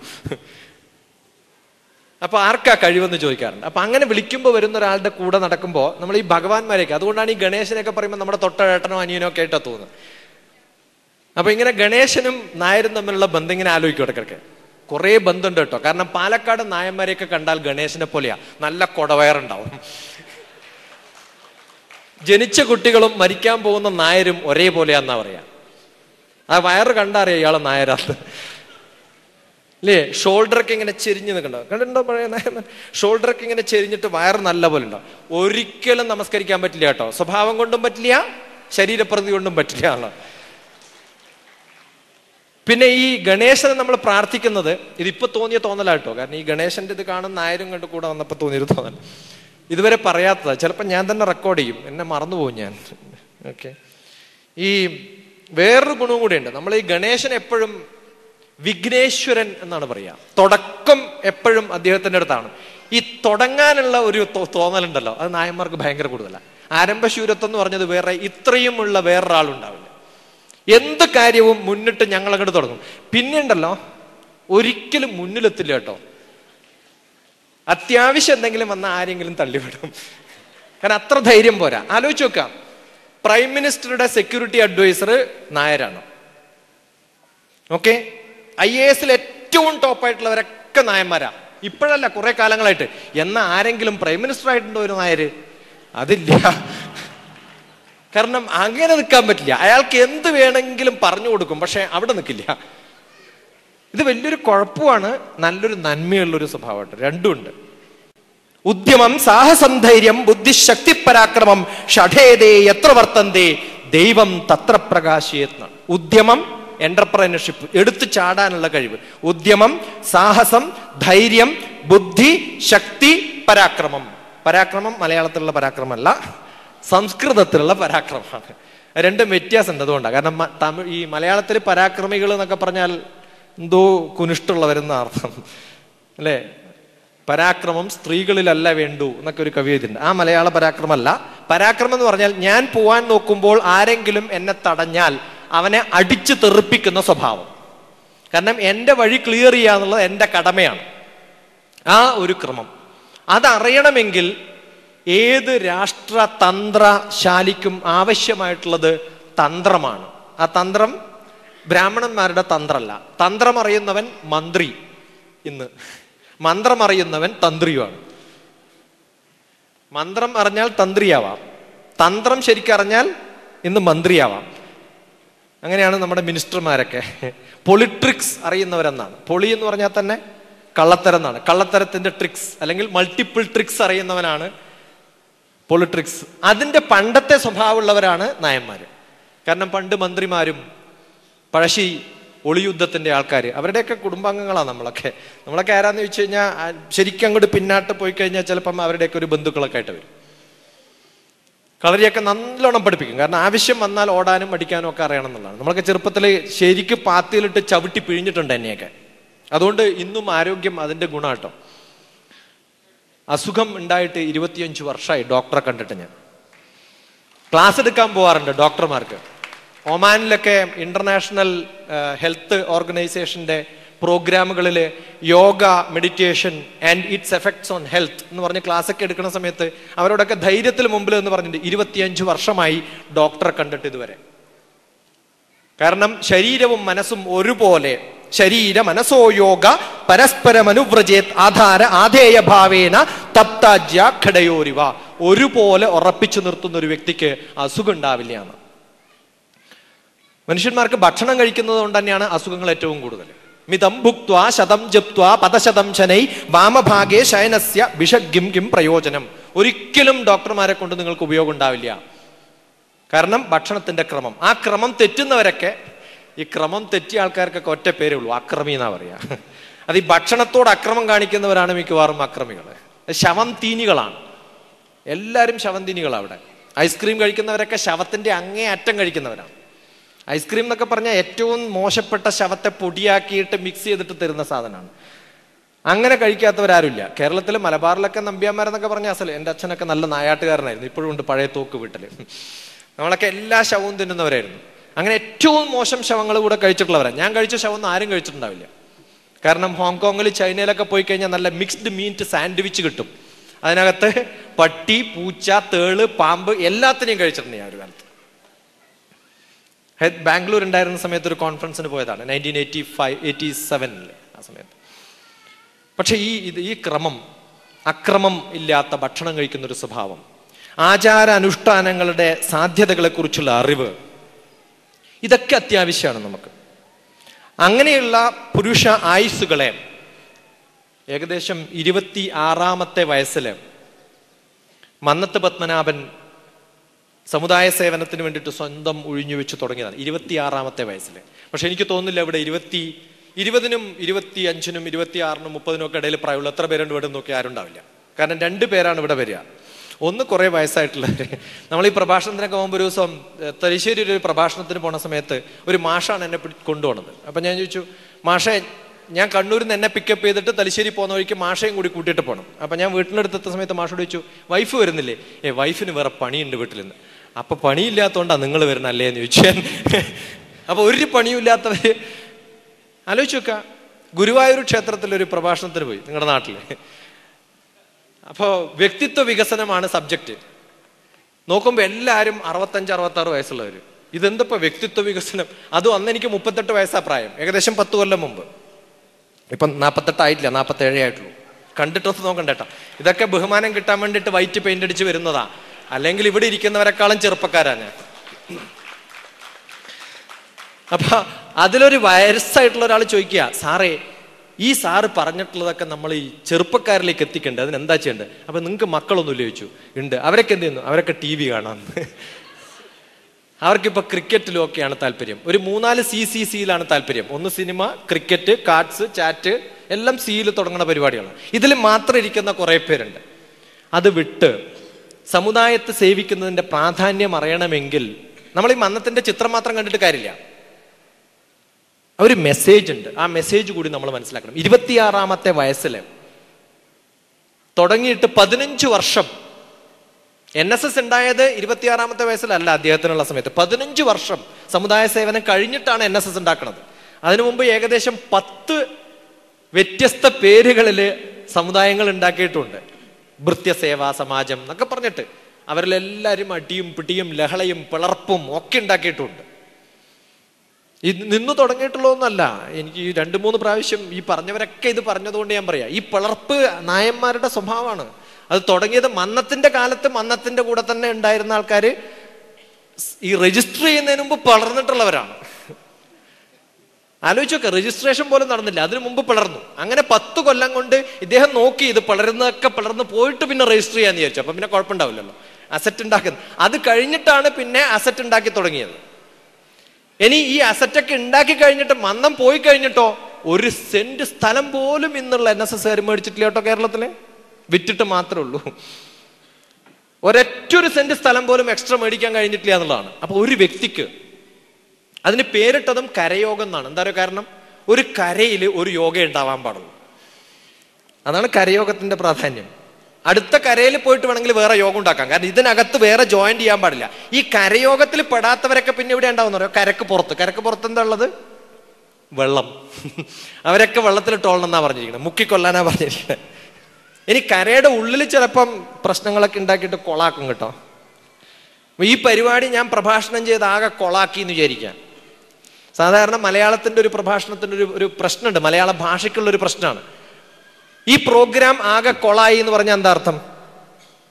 അപ്പൊ ആർക്കാ കഴിവെന്ന് ചോദിക്കാറുണ്ട് അപ്പൊ അങ്ങനെ വിളിക്കുമ്പോൾ വരുന്ന ഒരാളുടെ കൂടെ നടക്കുമ്പോൾ നമ്മൾ ഈ ഭഗവാന്മാരെയൊക്കെ അതുകൊണ്ടാണ് ഈ ഗണേശനൊക്കെ പറയുമ്പോൾ നമ്മുടെ തൊട്ടേട്ടനോ അനിയനോ ഒക്കെ ആയിട്ടാ തോന്നുന്നത് അപ്പൊ ഇങ്ങനെ ഗണേശനും നായരും തമ്മിലുള്ള ബന്ധം ഇങ്ങനെ ആലോചിക്കും ഇടയ്ക്കൊക്കെ കുറേ ബന്ധമുണ്ട് കേട്ടോ കാരണം പാലക്കാട് നായന്മാരെയൊക്കെ കണ്ടാൽ ഗണേശനെ പോലെയാ നല്ല കൊടവയറുണ്ടാവും ജനിച്ച കുട്ടികളും മരിക്കാൻ പോകുന്ന നായരും ഒരേപോലെയാന്നാ പറയാ ആ വയറ് കണ്ടറിയാം ഇയാളെ നായരാന്ന് അല്ലേ ഷോൾഡറൊക്കെ ഇങ്ങനെ ചെരിഞ്ഞ് നിൽക്കണ്ടോ കണ്ടിട്ടുണ്ടോ പഴയ നായന്മാർ ഷോൾഡറൊക്കെ ഇങ്ങനെ ചെരിഞ്ഞിട്ട് വയറ് നല്ല പോലെ ഉണ്ടോ ഒരിക്കലും നമസ്കരിക്കാൻ പറ്റില്ല കേട്ടോ സ്വഭാവം കൊണ്ടും പറ്റില്ല ശരീരപ്രതി കൊണ്ടും പറ്റില്ല ആള് പിന്നെ ഈ ഗണേശനെ നമ്മൾ പ്രാർത്ഥിക്കുന്നത് ഇതിപ്പോ തോന്നിയ തോന്നലാട്ടോ കാരണം ഈ ഗണേശന്റെ ഇത് കാണുന്ന നായരും കണ്ട് കൂടെ വന്നപ്പോ തോന്നിയൊരു തോന്നൽ ഇതുവരെ പറയാത്തതാ ചിലപ്പോൾ ഞാൻ തന്നെ റെക്കോർഡ് ചെയ്യും എന്നെ മറന്നുപോകും ഞാൻ ഓക്കെ ഈ വേറൊരു ഗുണവും കൂടിയുണ്ട് നമ്മൾ ഈ ഗണേശൻ എപ്പോഴും വിഘ്നേശ്വരൻ എന്നാണ് പറയുക തുടക്കം എപ്പോഴും അദ്ദേഹത്തിന്റെ അടുത്താണ് ഈ തുടങ്ങാനുള്ള ഒരു തോ- തോന്നലുണ്ടല്ലോ അത് നായന്മാർക്ക് ഭയങ്കര കൂടുതലാണ് ആരംഭശൂരത്വം എന്ന് പറഞ്ഞത് വേറെ ഇത്രയുമുള്ള വേറൊരാളുണ്ടാവില്ല എന്ത് കാര്യവും മുന്നിട്ട് ഞങ്ങൾ അങ്ങോട്ട് തുടങ്ങും പിന്നെ ഉണ്ടല്ലോ ഒരിക്കലും മുന്നിലെത്തില്ല കേട്ടോ അത്യാവശ്യം എന്തെങ്കിലും വന്ന ആരെങ്കിലും തള്ളിവിടും കാരണം അത്ര ധൈര്യം പോരാ ആലോചിച്ച് നോക്കാം പ്രൈം മിനിസ്റ്ററുടെ സെക്യൂരിറ്റി അഡ്വൈസർ നായരാണ് ഓക്കെ ഐ എ എസിൽ ഏറ്റവും ടോപ്പായിട്ടുള്ളവരൊക്കെ നായന്മാരാ ഇപ്പോഴല്ല കുറെ കാലങ്ങളായിട്ട് എന്നാ ആരെങ്കിലും പ്രൈം മിനിസ്റ്റർ ആയിട്ടുണ്ടോ ഒരു നായര് അതില്ല കാരണം അങ്ങനെ നിൽക്കാൻ പറ്റില്ല അയാൾക്ക് എന്ത് വേണമെങ്കിലും പറഞ്ഞു കൊടുക്കും പക്ഷെ അവിടെ നിൽക്കില്ല ഇത് വലിയൊരു കുഴപ്പമാണ് നല്ലൊരു നന്മയുള്ളൊരു സ്വഭാവമായിട്ട് രണ്ടുമുണ്ട് ഉദ്യമം സാഹസം ധൈര്യം ബുദ്ധിശക്തി പരാക്രമം ഷഠേതേ എത്ര വർത്തന്തേ ദൈവം തത്ര പ്രകാശിയെന്നാണ് ഉദ്യമം എന്റർപ്രനർഷിപ്പ് എടുത്തു ചാടാനുള്ള കഴിവ് ഉദ്യമം സാഹസം ധൈര്യം ബുദ്ധി ശക്തി പരാക്രമം പരാക്രമം മലയാളത്തിലുള്ള പരാക്രമമല്ല സംസ്കൃതത്തിലുള്ള പരാക്രമമാണ് രണ്ടും വ്യത്യാസമുണ്ട് അതുകൊണ്ടാണ് കാരണം മ- തമിഴ് ഈ മലയാളത്തിൽ പരാക്രമികൾ എന്നൊക്കെ പറഞ്ഞാൽ എന്തോ കുനിഷ്ടുള്ളവരെന്ന അർത്ഥം അല്ലേ പരാക്രമം സ്ത്രീകളിലല്ല വേണ്ടു എന്നൊക്കെ ഒരു കവി എഴുതിയിട്ടുണ്ട് ആ മലയാള പരാക്രമല്ല പരാക്രമം എന്ന് പറഞ്ഞാൽ ഞാൻ പോവാൻ നോക്കുമ്പോൾ ആരെങ്കിലും എന്നെ തടഞ്ഞാൽ അവനെ അടിച്ചു തെറിപ്പിക്കുന്ന സ്വഭാവം കാരണം എൻ്റെ വഴി ക്ലിയർ ചെയ്യുക എന്നുള്ളത് എൻ്റെ കടമയാണ് ആ ഒരു ക്രമം അതറിയണമെങ്കിൽ ഏത് രാഷ്ട്ര തന്ത്രശാലിക്കും ആവശ്യമായിട്ടുള്ളത് തന്ത്രമാണ് ആ തന്ത്രം ബ്രാഹ്മണന്മാരുടെ തന്ത്രമല്ല തന്ത്രം അറിയുന്നവൻ മന്ത്രി ഇന്ന് മന്ത്രം അറിയുന്നവൻ തന്ത്രിയുമാണ് മന്ത്രം അറിഞ്ഞാൽ തന്ത്രിയാവാം തന്ത്രം ശരിക്കറിഞ്ഞാൽ ഇന്ന് മന്ത്രിയാവാം അങ്ങനെയാണ് നമ്മുടെ മിനിസ്റ്റർമാരൊക്കെ പൊളിട്രിക്സ് അറിയുന്നവരെന്നാണ് പൊളി എന്ന് പറഞ്ഞാൽ തന്നെ കള്ളത്തരം എന്നാണ് കള്ളത്തരത്തിന്റെ ട്രിക്സ് അല്ലെങ്കിൽ മൾട്ടിപ്പിൾ ട്രിക്സ് അറിയുന്നവനാണ് പൊളിട്രിക്സ് അതിന്റെ പണ്ടത്തെ സ്വഭാവമുള്ളവരാണ് നായന്മാര് കാരണം പണ്ട് മന്ത്രിമാരും പഴശ്ശി ഒളിയുദ്ധത്തിന്റെ ആൾക്കാർ അവരുടെയൊക്കെ കുടുംബാംഗങ്ങളാണ് നമ്മളൊക്കെ നമ്മളൊക്കെ ആരാന്ന് ചോദിച്ചു കഴിഞ്ഞാൽ ആ, ശരിക്കും അങ്ങോട്ട് പിന്നാട്ട് പോയി കഴിഞ്ഞാൽ ചിലപ്പം അവരുടെയൊക്കെ ഒരു ബന്ധുക്കളൊക്കെ ആയിട്ട് വരും കളരിയൊക്കെ നല്ലോണം പഠിപ്പിക്കും കാരണം ആവശ്യം വന്നാൽ ഓടാനും അടിക്കാനും ഒക്കെ അറിയണം എന്നുള്ളതാണ് നമ്മളൊക്കെ ചെറുപ്പത്തിൽ ശരിക്ക് പാത്തിയിലിട്ട് ചവിട്ടി പിഴിഞ്ഞിട്ടുണ്ട് എന്നെയൊക്കെ അതുകൊണ്ട് ഇന്നും ആരോഗ്യം അതിന്റെ ഗുണാട്ടോ അസുഖം ഉണ്ടായിട്ട് ഇരുപത്തിയഞ്ച് വർഷമായി ഡോക്ടറെ കണ്ടിട്ട് ഞാൻ ക്ലാസ് എടുക്കാൻ പോവാറുണ്ട് ഡോക്ടർമാർക്ക് ഒമാനിലൊക്കെ ഇന്റർനാഷണൽ ഹെൽത്ത് ഓർഗനൈസേഷന്റെ പ്രോഗ്രാമുകളിൽ yoga meditation and its effects on health എന്ന് പറഞ്ഞ് ക്ലാസ് ഒക്കെ എടുക്കുന്ന സമയത്ത് അവരോടൊക്കെ ധൈര്യത്തിൽ മുമ്പിൽ എന്ന് പറഞ്ഞിട്ട് ഇരുപത്തിയഞ്ച് വർഷമായി ഡോക്ടറെ കണ്ടിട്ട് ഇതുവരെ കാരണം ശരീരവും മനസ്സും ഒരുപോലെ ശരീര മനസ്സോ യോഗ പരസ്പരം അനുവ്രജേത് ആധാര ആധേയ ഭാവേന തപ്താജ്യ ഘടയോരിവ ഒരുപോലെ ഉറപ്പിച്ചു നിർത്തുന്ന ഒരു വ്യക്തിക്ക് അസുഖം ഉണ്ടാവില്ല എന്ന് മനുഷ്യന്മാർക്ക് ഭക്ഷണം കഴിക്കുന്നത് കൊണ്ട് തന്നെയാണ് അസുഖങ്ങൾ ഏറ്റവും കൂടുതൽ മിതം ഭുക്വ ശതം ജപ്ത്വ പദശതം ശനൈ വാമഭാഗേ ശയനസ്യ ബിഷഗിം കിം പ്രയോജനം ഒരിക്കലും ഡോക്ടർമാരെ കൊണ്ട് നിങ്ങൾക്ക് ഉപയോഗം ഉണ്ടാവില്ല കാരണം ഭക്ഷണത്തിന്റെ ക്രമം ആ ക്രമം തെറ്റുന്നവരൊക്കെ ഈ ക്രമം തെറ്റിയ ആൾക്കാർക്കൊക്കെ ഒറ്റ പേരേ ഉള്ളൂ അക്രമി എന്നാ പറയാ അത് ഈ ഭക്ഷണത്തോട് അക്രമം കാണിക്കുന്നവരാണ് മിക്കവാറും അക്രമികൾ ശവം തീനികളാണ് എല്ലാവരും ശവം തീനികളാണ് അവിടെ ഐസ്ക്രീം കഴിക്കുന്നവരൊക്കെ ശവത്തിന്റെ അങ്ങേ അറ്റം കഴിക്കുന്നവരാണ് ഐസ്ക്രീം എന്നൊക്കെ പറഞ്ഞാൽ ഏറ്റവും മോശപ്പെട്ട ശവത്തെ പൊടിയാക്കിയിട്ട് മിക്സ് ചെയ്തിട്ട് തരുന്ന സാധനമാണ് അങ്ങനെ കഴിക്കാത്തവരാരുമില്ല കേരളത്തിൽ മലബാറിലൊക്കെ നമ്പ്യാന്മാരെന്നൊക്കെ പറഞ്ഞാൽ അസല് എൻ്റെ അച്ഛനൊക്കെ നല്ല നായാട്ടുകാരനായിരുന്നു ഇപ്പോഴും ഉണ്ട് പഴയ തോക്ക് വീട്ടിൽ നമ്മളൊക്കെ എല്ലാ ശവവും തിന്നുന്നവരായിരുന്നു അങ്ങനെ ഏറ്റവും മോശം ശവങ്ങൾ കൂടെ കഴിച്ചിട്ടുള്ളവരാണ് ഞാൻ കഴിച്ച ശവം ഒന്നും ആരും കഴിച്ചിട്ടുണ്ടാവില്ല കാരണം ഹോങ്കോങ്ങിൽ ചൈനയിലൊക്കെ പോയി കഴിഞ്ഞാൽ നല്ല മിക്സ്ഡ് മീറ്റ് സാൻഡ്വിച്ച് കിട്ടും അതിനകത്ത് പട്ടി പൂച്ച തേള് പാമ്പ് എല്ലാത്തിനെയും കഴിച്ചിട്ടുണ്ട് ഞാൻ ഒരു കാലത്ത് ഹെ- ബാംഗ്ലൂർ ഉണ്ടായിരുന്ന സമയത്ത് ഒരു കോൺഫറൻസിന് പോയതാണ് നയൻറ്റീൻ എയ്റ്റി ഫൈവ് എയ്റ്റി സെവനിൽ ആ സമയത്ത് പക്ഷെ ഈ ഇത് ഈ ക്രമം അക്രമം ഇല്ലാത്ത ഭക്ഷണം കഴിക്കുന്ന ഒരു സ്വഭാവം ആചാര അനുഷ്ഠാനങ്ങളുടെ സാധ്യതകളെക്കുറിച്ചുള്ള അറിവ് ഇതൊക്കെ അത്യാവശ്യമാണ് നമുക്ക് അങ്ങനെയുള്ള പുരുഷ ആയുസ്സുകളെ ഏകദേശം ഇരുപത്തി ആറാമത്തെ വയസ്സിൽ മന്നത്ത് പത്മനാഭൻ സമുദായ സേവനത്തിന് വേണ്ടിയിട്ട് സ്വന്തം ഒഴിഞ്ഞു വെച്ച് തുടങ്ങിയതാണ് ഇരുപത്തിയാറാമത്തെ വയസ്സിൽ പക്ഷെ എനിക്ക് തോന്നുന്നില്ല ഇവിടെ ഇരുപത്തി ഇരുപതിനും ഇരുപത്തി അഞ്ചിനും ഇരുപത്തി ആറിനും മുപ്പതിനും ഒക്കെ ഇടയിൽ പ്രായമുള്ള എത്ര പേരുണ്ട് ഇവിടെ നോക്കി ആരും ഉണ്ടാവില്ല കാരണം രണ്ട് പേരാണ് ഇവിടെ വരിക ഒന്ന് കുറെ വയസ്സായിട്ടുള്ളവര് നമ്മൾ ഈ പ്രഭാഷണത്തിനൊക്കെ പോകുമ്പോൾ ഒരു ദിവസം ഏഹ്, തലശ്ശേരി ഒരു പ്രഭാഷണത്തിന് പോണ സമയത്ത് ഒരു മാഷാണ് എന്നെ പിടി- കൊണ്ടുപോണത് അപ്പൊ ഞാൻ ചോദിച്ചു മാഷെ ഞാൻ കണ്ണൂരിൽ നിന്ന് എന്നെ പിക്കപ്പ് ചെയ്തിട്ട് തലശ്ശേരി പോകുന്ന വഴിക്ക് മാഷയും കൂടി കൂട്ടിയിട്ട് പോകണം അപ്പൊ ഞാൻ വീട്ടിനടുത്തെത്ത സമയത്ത് മാഷോട് ചോദിച്ചു വൈഫ് വരുന്നില്ലേ ഏ വൈഫിന് വേറെ പണിയുണ്ട് വീട്ടിൽ നിന്ന് അപ്പൊ പണിയില്ലാത്തോണ്ടാ നിങ്ങൾ വരുന്നല്ലേ എന്ന് ചോദിച്ചു ഞാൻ അപ്പൊ ഒരു പണിയും ഇല്ലാത്തവര് ആലോചിച്ച് നോക്ക ഗുരുവായൂർ ക്ഷേത്രത്തിൽ ഒരു പ്രഭാഷണത്തിന് പോയി നിങ്ങളുടെ നാട്ടില് അപ്പോ വ്യക്തിത്വ വികസനമാണ് സബ്ജക്റ്റ് നോക്കുമ്പോൾ എല്ലാവരും അറുപത്തഞ്ച് അറുപത്താറ് വയസ്സുള്ളവര് ഇതെന്തപ്പോ വ്യക്തിത്വ വികസനം അതും അന്ന് എനിക്ക് മുപ്പത്തെട്ട് വയസ്സാ പ്രായം ഏകദേശം പത്ത് കൊല്ലം മുമ്പ് ഇപ്പം നാൽപ്പത്തെട്ടായിട്ടില്ല നാൽപ്പത്തേഴേ ആയിട്ടുള്ളൂ കണ്ടിട്ടൊന്ന് നോക്കണ്ടേട്ടാ ഇതൊക്കെ ബഹുമാനം കിട്ടാൻ വേണ്ടിയിട്ട് വൈറ്റ് പെയിന്റ് അടിച്ച് വരുന്നതാ അല്ലെങ്കിൽ ഇവിടെ ഇരിക്കുന്നവരെക്കാളും ചെറുപ്പക്കാരാ ഞാൻ അപ്പൊ അതിലൊരു വയസ്സായിട്ടുള്ള ഒരാൾ ചോദിക്കുക സാറേ ഈ സാറ് പറഞ്ഞിട്ടുള്ളതൊക്കെ നമ്മൾ ഈ ചെറുപ്പക്കാരിലേക്ക് എത്തിക്കണ്ടേ അതിന് എന്താ ചെയ്യേണ്ടത് അപ്പൊ നിങ്ങൾക്ക് മക്കളൊന്നുമില്ല ചോദിച്ചു ഉണ്ട് അവരൊക്കെ എന്ത് ചെയ്യുന്നു അവരൊക്കെ ടി വി കാണാൻ അവർക്കിപ്പോ ക്രിക്കറ്റിലും ഒക്കെയാണ് താല്പര്യം ഒരു മൂന്നാല് സി സി സിയിലാണ് താല്പര്യം ഒന്ന് സിനിമ ക്രിക്കറ്റ് കാർഡ്സ് ചാറ്റ് എല്ലാം സിയിൽ തുടങ്ങുന്ന പരിപാടികളാണ് ഇതിൽ മാത്രം ഇരിക്കുന്ന കുറെ പേരുണ്ട് അത് വിട്ട് സമുദായത്തെ സേവിക്കുന്നതിന്റെ പ്രാധാന്യം അറിയണമെങ്കിൽ നമ്മൾ ഈ മന്നത്തിന്റെ ചിത്രം മാത്രം കണ്ടിട്ട് കാര്യമില്ല ഒരു മെസ്സേജ് ഉണ്ട് ആ മെസ്സേജ് കൂടി നമ്മൾ മനസ്സിലാക്കണം ഇരുപത്തിയാറാമത്തെ വയസ്സിൽ തുടങ്ങിയിട്ട് പതിനഞ്ച് വർഷം എൻ എസ് എസ് ഉണ്ടായത് ഇരുപത്തിയാറാമത്തെ വയസ്സിലല്ല അദ്ദേഹത്തിനുള്ള സമയത്ത് പതിനഞ്ച് വർഷം സമുദായ സേവനം കഴിഞ്ഞിട്ടാണ് എൻ എസ് എസ് ഉണ്ടാക്കുന്നത് അതിനു മുമ്പ് ഏകദേശം പത്ത് വ്യത്യസ്ത പേരുകളിൽ സമുദായങ്ങൾ ഉണ്ടാക്കിയിട്ടുണ്ട് ഭൃത്യസേവാ സമാജം എന്നൊക്കെ പറഞ്ഞിട്ട് അവരിലെല്ലാവരും അടിയും പിടിയും ലഹളയും പിളർപ്പും ഒക്കെ ഉണ്ടാക്കിയിട്ടുണ്ട് ഇത് നിന്ന് തുടങ്ങിയിട്ടുള്ളതൊന്നല്ല എനിക്ക് ഈ രണ്ട് മൂന്ന് പ്രാവശ്യം ഈ പറഞ്ഞവരൊക്കെ ഇത് പറഞ്ഞതുകൊണ്ട് ഞാൻ പറയാം ഈ പിളർപ്പ് നായന്മാരുടെ സ്വഭാവമാണ് അത് തുടങ്ങിയത് മന്നത്തിന്റെ കാലത്ത് മന്നത്തിന്റെ കൂടെ തന്നെ ഉണ്ടായിരുന്ന ആൾക്കാർ ഈ രജിസ്റ്റർ ചെയ്യുന്നതിന് മുമ്പ് പിളർന്നിട്ടുള്ളവരാണ് ആലോചിച്ചൊക്കെ രജിസ്ട്രേഷൻ പോലും നടന്നില്ല അതിനു മുമ്പ് പിളർന്നു അങ്ങനെ പത്ത് കൊല്ലം കൊണ്ട് ഇദ്ദേഹം നോക്കി ഇത് പിളരുന്നതൊക്കെ പിളർന്ന് പോയിട്ട് പിന്നെ രജിസ്റ്റർ ചെയ്യാന്ന് വിചാരിച്ചു അപ്പൊ പിന്നെ കുഴപ്പമുണ്ടാവില്ലല്ലോ അസറ്റ് ഉണ്ടാക്കുന്നത് അത് കഴിഞ്ഞിട്ടാണ് പിന്നെ അസറ്റ് ഉണ്ടാക്കി തുടങ്ങിയത് ഇനി ഈ അസറ്റൊക്കെ ഉണ്ടാക്കി കഴിഞ്ഞിട്ട് മന്നം പോയി കഴിഞ്ഞിട്ടോ ഒരു സെന്റ് സ്ഥലം പോലും ഇന്നുള്ള എൻ എസ് എസ് മേടിച്ചിട്ടില്ല കേട്ടോ കേരളത്തില് വിറ്റിട്ട് മാത്രമേ ഉള്ളൂ ഒരൊറ്റൊരു സെന്റ് സ്ഥലം പോലും എക്സ്ട്രാ മേടിക്കാൻ കഴിഞ്ഞിട്ടില്ല എന്നുള്ളതാണ് അപ്പൊ ഒരു വ്യക്തിക്ക് അതിന് പേരിട്ടതും കരയോഗം എന്നാണ് എന്താ പറയുക കാരണം ഒരു കരയിൽ ഒരു യോഗ ഉണ്ടാവാൻ പാടുള്ളൂ അതാണ് കരയോഗത്തിന്റെ പ്രാധാന്യം അടുത്ത കരയിൽ പോയിട്ട് വേണമെങ്കിൽ വേറെ യോഗം ഉണ്ടാക്കാം കാരണം ഇതിനകത്ത് വേറെ ജോയിൻ ചെയ്യാൻ പാടില്ല ഈ കരയോഗത്തിൽ പെടാത്തവരൊക്കെ പിന്നെ ഇവിടെ ഉണ്ടാവും പറയോ കരക്ക് പുറത്ത് കരക്ക് പുറത്ത് എന്താ ഉള്ളത് വെള്ളം അവരൊക്കെ വെള്ളത്തിൽ ടോളണം എന്നാ പറഞ്ഞിരിക്കുന്നത് മുക്കിക്കൊല്ലാനാ പറഞ്ഞിരിക്കുന്നത് ഇനി കരയുടെ ഉള്ളിൽ ചിലപ്പം പ്രശ്നങ്ങളൊക്കെ ഉണ്ടാക്കിയിട്ട് കൊളാക്കും കേട്ടോ അപ്പൊ ഈ പരിപാടി ഞാൻ പ്രഭാഷണം ചെയ്ത് ആകെ കൊളാക്കി എന്ന് വിചാരിക്കാം സാധാരണ മലയാളത്തിന്റെ ഒരു പ്രഭാഷണത്തിന്റെ ഒരു ഒരു പ്രശ്നമുണ്ട് മലയാള ഭാഷയ്ക്കുള്ള ഒരു പ്രശ്നമാണ് ഈ പ്രോഗ്രാം ആകെ കൊളായി എന്ന് പറഞ്ഞാൽ എന്താ അർത്ഥം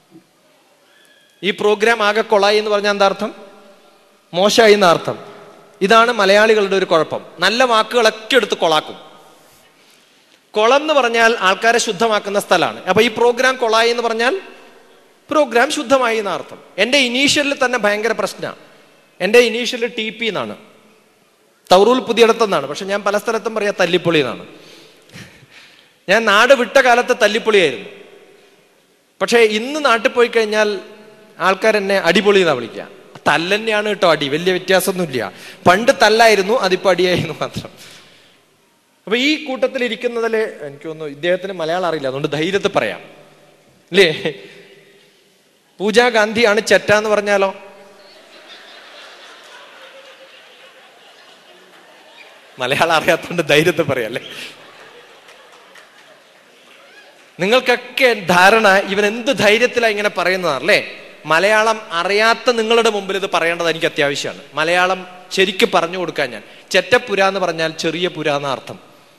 ഈ പ്രോഗ്രാം ആകെ കൊളായി എന്ന് പറഞ്ഞാൽ എന്താ അർത്ഥം മോശമായി എന്ന അർത്ഥം ഇതാണ് മലയാളികളുടെ ഒരു കുഴപ്പം നല്ല വാക്കുകളൊക്കെ എടുത്ത് കൊളാക്കും കുളം എന്ന് പറഞ്ഞാൽ ആൾക്കാരെ ശുദ്ധമാക്കുന്ന സ്ഥലമാണ് അപ്പൊ ഈ പ്രോഗ്രാം കൊളായി എന്ന് പറഞ്ഞാൽ പ്രോഗ്രാം ശുദ്ധമായി എന്ന അർത്ഥം എൻ്റെ ഇനീഷ്യലിൽ തന്നെ ഭയങ്കര പ്രശ്നമാണ് എൻ്റെ ഇനീഷ്യൽ ടി പി എന്നാണ് തൗറൂൽ പുതിയടത്തെന്നാണ് പക്ഷെ ഞാൻ പല സ്ഥലത്തും പറയാ തല്ലിപ്പൊളി എന്നാണ് ഞാൻ നാട് വിട്ട കാലത്ത് തല്ലിപ്പൊളിയായിരുന്നു പക്ഷേ ഇന്ന് നാട്ടിൽ പോയി കഴിഞ്ഞാൽ ആൾക്കാർ എന്നെ അടിപൊളി എന്നാ വിളിക്കുക തല്ലന്നെയാണ് കേട്ടോ അടി വലിയ വ്യത്യാസമൊന്നുമില്ല പണ്ട് തല്ലായിരുന്നു അതിപ്പോ അടിയായിരുന്നു മാത്രം അപ്പൊ ഈ കൂട്ടത്തിൽ ഇരിക്കുന്നതിൽ എനിക്ക് തോന്നുന്നു ഇദ്ദേഹത്തിന് മലയാളം അറിയില്ല അതുകൊണ്ട് ധൈര്യത്തിൽ പറയാം അല്ലേ പൂജാ ഗാന്ധിയാണ് ചെറ്റ എന്ന് പറഞ്ഞാലോ മലയാളം അറിയാത്തതുകൊണ്ട് ധൈര്യത്തിൽ പറയാം അല്ലേ നിങ്ങൾക്കൊക്കെ ധാരണ ഇവൻ എന്ത് ധൈര്യത്തിലാണ് ഇങ്ങനെ പറയുന്നതാണ് അല്ലേ മലയാളം അറിയാത്ത നിങ്ങളുടെ മുമ്പിൽ ഇത് പറയേണ്ടത് എനിക്ക് അത്യാവശ്യമാണ് മലയാളം ശരിക്ക് പറഞ്ഞു കൊടുക്കാൻ ഞാൻ ചെറ്റപ്പുര എന്ന് പറഞ്ഞാൽ ചെറിയ പുര എന്ന അർത്ഥം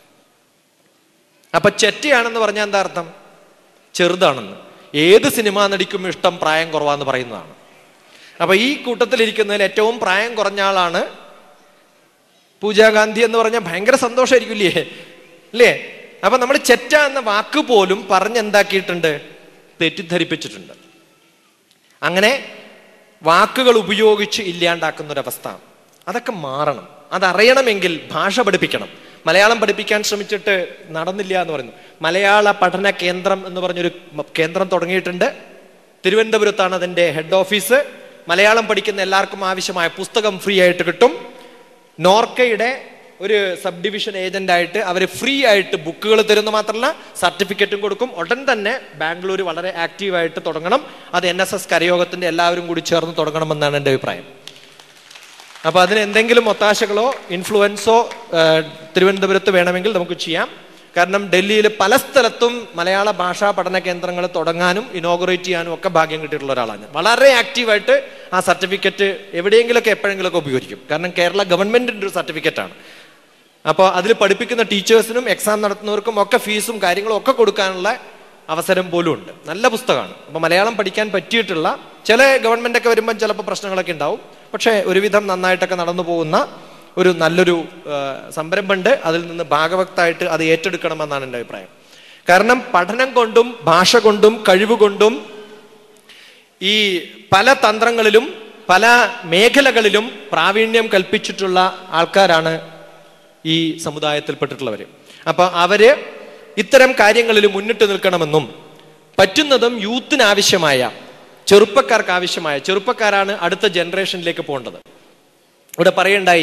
അപ്പൊ ചെറ്റയാണെന്ന് പറഞ്ഞാൽ എന്താ അർത്ഥം ചെറുതാണെന്ന് ഏത് സിനിമാ നടിക്കും ഇഷ്ടം പ്രായം കുറവാന്ന് പറയുന്നതാണ് അപ്പൊ ഈ കൂട്ടത്തിലിരിക്കുന്നതിൽ ഏറ്റവും പ്രായം കുറഞ്ഞ ആളാണ് പൂജാ ഗാന്ധി എന്ന് പറഞ്ഞാൽ ഭയങ്കര സന്തോഷമായിരിക്കില്ലേ അല്ലേ അപ്പൊ നമ്മൾ ചെറ്റ എന്ന വാക്ക് പോലും പറഞ്ഞെന്താക്കിയിട്ടുണ്ട് തെറ്റിദ്ധരിപ്പിച്ചിട്ടുണ്ട് അങ്ങനെ വാക്കുകൾ ഉപയോഗിച്ച് ഇല്ലാണ്ടാക്കുന്ന ഒരവസ്ഥ അതൊക്കെ മാറണം അതറിയണമെങ്കിൽ ഭാഷ പഠിപ്പിക്കണം മലയാളം പഠിപ്പിക്കാൻ ശ്രമിച്ചിട്ട് നടന്നില്ല എന്ന് പറയുന്നു മലയാള പഠന കേന്ദ്രം എന്ന് പറഞ്ഞൊരു മ- കേന്ദ്രം തുടങ്ങിയിട്ടുണ്ട് തിരുവനന്തപുരത്താണ് അതിന്റെ ഹെഡ് ഓഫീസ് മലയാളം പഠിക്കുന്ന എല്ലാവർക്കും ആവശ്യമായ പുസ്തകം ഫ്രീ ആയിട്ട് കിട്ടും നോർക്കയുടെ ഒരു സബ് ഡിവിഷൻ ഏജന്റ് ആയിട്ട് അവർ ഫ്രീ ആയിട്ട് ബുക്കുകൾ തരുന്നു മാത്രമല്ല സർട്ടിഫിക്കറ്റും കൊടുക്കും ഉടൻ തന്നെ ബാംഗ്ലൂർ വളരെ ആക്റ്റീവായിട്ട് തുടങ്ങണം അത് എൻ എസ് എസ് കരയോഗത്തിന്റെ എല്ലാവരും കൂടി ചേർന്ന് തുടങ്ങണമെന്നാണ് എൻ്റെ അഭിപ്രായം അപ്പൊ അതിന് എന്തെങ്കിലും ഒത്താശകളോ ഇൻഫ്ലുവൻസോ തിരുവനന്തപുരത്ത് വേണമെങ്കിൽ നമുക്ക് ചെയ്യാം കാരണം ഡൽഹിയിൽ പല സ്ഥലത്തും മലയാള ഭാഷാ പഠന കേന്ദ്രങ്ങൾ തുടങ്ങാനും ഇനോഗ്രേറ്റ് ചെയ്യാനും ഒക്കെ ഭാഗ്യം കിട്ടിയിട്ടുള്ള ഒരാളാണ് ഞാൻ വളരെ ആക്റ്റീവായിട്ട് ആ സർട്ടിഫിക്കറ്റ് എവിടെയെങ്കിലുമൊക്കെ എപ്പോഴെങ്കിലുമൊക്കെ ഉപയോഗിക്കും കാരണം കേരള ഗവൺമെന്റിന്റെ ഒരു സർട്ടിഫിക്കറ്റാണ് അപ്പോൾ അതിൽ പഠിപ്പിക്കുന്ന ടീച്ചേഴ്സിനും എക്സാം നടത്തുന്നവർക്കും ഒക്കെ ഫീസും കാര്യങ്ങളും ഒക്കെ കൊടുക്കാനുള്ള അവസരം പോലും ഉണ്ട് നല്ല പുസ്തകമാണ് അപ്പോൾ മലയാളം പഠിക്കാൻ പറ്റിയിട്ടുള്ള ചില ഗവൺമെന്റ് ഒക്കെ വരുമ്പോൾ ചിലപ്പോൾ പ്രശ്നങ്ങളൊക്കെ ഉണ്ടാവും പക്ഷേ ഒരുവിധം നന്നായിട്ടൊക്കെ നടന്നു പോകുന്ന ഒരു നല്ലൊരു ആ, സംരംഭമുണ്ട് അതിൽ നിന്ന് ഭാഗവക്തായിട്ട് അത് ഏറ്റെടുക്കണമെന്നാണ് എൻ്റെ അഭിപ്രായം കാരണം പഠനം കൊണ്ടും ഭാഷ കൊണ്ടും കഴിവ് കൊണ്ടും ഈ പല തന്ത്രങ്ങളിലും പല മേഖലകളിലും പ്രാവീണ്യം കൽപ്പിച്ചിട്ടുള്ള ആൾക്കാരാണ് ഈ സമുദായത്തിൽപ്പെട്ടിട്ടുള്ളവർ അപ്പൊ അവര് ഇത്തരം കാര്യങ്ങളിൽ മുന്നിട്ട് നിൽക്കണമെന്നും പറ്റുന്നതും യൂത്തിന് ആവശ്യമായ ചെറുപ്പക്കാർക്ക് ആവശ്യമായ ചെറുപ്പക്കാരാണ് അടുത്ത ജനറേഷനിലേക്ക് പോകേണ്ടത് ഇവിടെ പറയണ്ടായി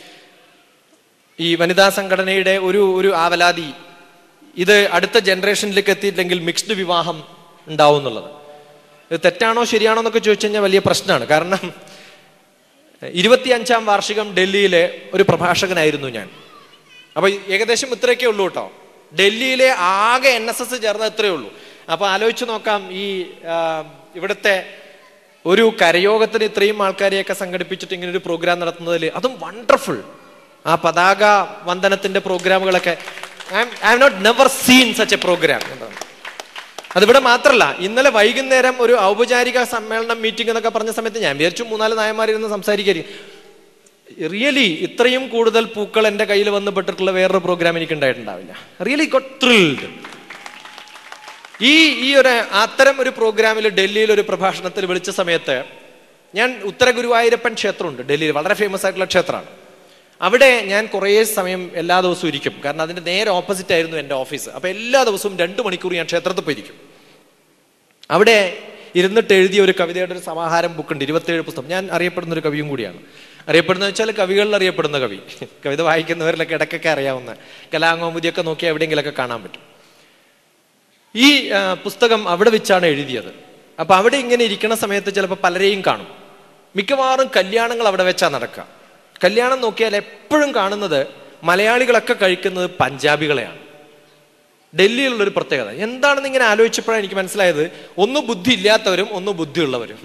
ഈ വനിതാ സംഘടനയുടെ ഒരു ഒരു ആവലാതി ഇത് അടുത്ത ജനറേഷനിലേക്ക് എത്തിയില്ലെങ്കിൽ മിക്സ്ഡ് വിവാഹം ഉണ്ടാവും എന്നുള്ളത് ഇത് തെറ്റാണോ ശരിയാണോ എന്നൊക്കെ ചോദിച്ചു കഴിഞ്ഞാൽ വലിയ പ്രശ്നമാണ് കാരണം ഇരുപത്തിയഞ്ചാം വാർഷികം ഡൽഹിയിലെ ഒരു പ്രഭാഷകനായിരുന്നു ഞാൻ അപ്പൊ ഏകദേശം ഇത്രയൊക്കെ ഉള്ളൂ കേട്ടോ ഡൽഹിയിലെ ആകെ എൻ എസ് എസ് ചേർന്ന ഇത്രയേ ഉള്ളൂ അപ്പൊ ആലോചിച്ച് നോക്കാം ഈ ആ, ഇവിടുത്തെ ഒരു കരയോഗത്തിന് ഇത്രയും ആൾക്കാരെയൊക്കെ സംഘടിപ്പിച്ചിട്ട് ഇങ്ങനെ ഒരു പ്രോഗ്രാം നടത്തുന്നതിൽ അതും വണ്ടർഫുൾ ആ പതാക വന്ദനത്തിന്റെ പ്രോഗ്രാമുകളൊക്കെ I have not never seen such a programme അതിവിടെ മാത്രമല്ല ഇന്നലെ വൈകുന്നേരം ഒരു ഔപചാരിക സമ്മേളനം മീറ്റിംഗ് എന്നൊക്കെ പറഞ്ഞ സമയത്ത് ഞാൻ വിചാരിച്ചു മൂന്നാല് നായന്മാരിരുന്ന് സംസാരിക്കായിരിക്കും റിയലി ഇത്രയും കൂടുതൽ പൂക്കൾ എൻ്റെ കയ്യിൽ വന്ന് പെട്ടിട്ടുള്ള വേറൊരു പ്രോഗ്രാം എനിക്ക് ഉണ്ടായിട്ടുണ്ടാവില്ല റിയലി ഗോട്ട് ത്രിൽഡ് ഈ ഈ ഒരു അത്തരം ഒരു പ്രോഗ്രാമിൽ ഡൽഹിയിൽ ഒരു പ്രഭാഷണത്തിൽ വിളിച്ച സമയത്ത് ഞാൻ ഉത്തര ഗുരുവായൂരപ്പൻ ക്ഷേത്രമുണ്ട് ഡൽഹിയിൽ വളരെ ഫേമസ് ആയിട്ടുള്ള ക്ഷേത്രമാണ് അവിടെ ഞാൻ കുറേ സമയം എല്ലാ ദിവസവും ഇരിക്കും കാരണം അതിന്റെ നേരെ ഓപ്പോസിറ്റ് ആയിരുന്നു എൻ്റെ ഓഫീസ് അപ്പൊ എല്ലാ ദിവസവും രണ്ട് മണിക്കൂർ ഞാൻ ക്ഷേത്രത്തിൽ പോയിരിക്കും അവിടെ ഇരുന്നിട്ട് എഴുതിയ ഒരു കവിതയുടെ ഒരു സമാഹാരം ബുക്കുണ്ട് ഇരുപത്തേഴ് പുസ്തകം ഞാൻ അറിയപ്പെടുന്ന ഒരു കവിയും കൂടിയാണ് അറിയപ്പെടുന്ന വെച്ചാൽ കവികളിൽ അറിയപ്പെടുന്ന കവി കവിത വായിക്കുന്നവരിലൊക്കെ ഇടയ്ക്കൊക്കെ അറിയാവുന്ന കലാങ്ങോമുദിയൊക്കെ നോക്കിയാൽ എവിടെയെങ്കിലൊക്കെ കാണാൻ പറ്റും ഈ ആ, പുസ്തകം അവിടെ വെച്ചാണ് എഴുതിയത് അപ്പൊ അവിടെ ഇങ്ങനെ ഇരിക്കുന്ന സമയത്ത് ചിലപ്പോൾ പലരെയും കാണും മിക്കവാറും കല്യാണങ്ങൾ അവിടെ വെച്ചാ നടക്കുക കല്യാണം നോക്കിയാൽ എപ്പോഴും കാണുന്നത് മലയാളികളൊക്കെ കഴിക്കുന്നത് പഞ്ചാബികളെയാണ് ഡൽഹിയിലുള്ള ഒരു പ്രത്യേകത എന്താണെന്ന് ഇങ്ങനെ ആലോചിച്ചപ്പോഴാണ് എനിക്ക് മനസ്സിലായത് ഒന്ന് ബുദ്ധി ഇല്ലാത്തവരും ഒന്ന് ബുദ്ധിയുള്ളവരും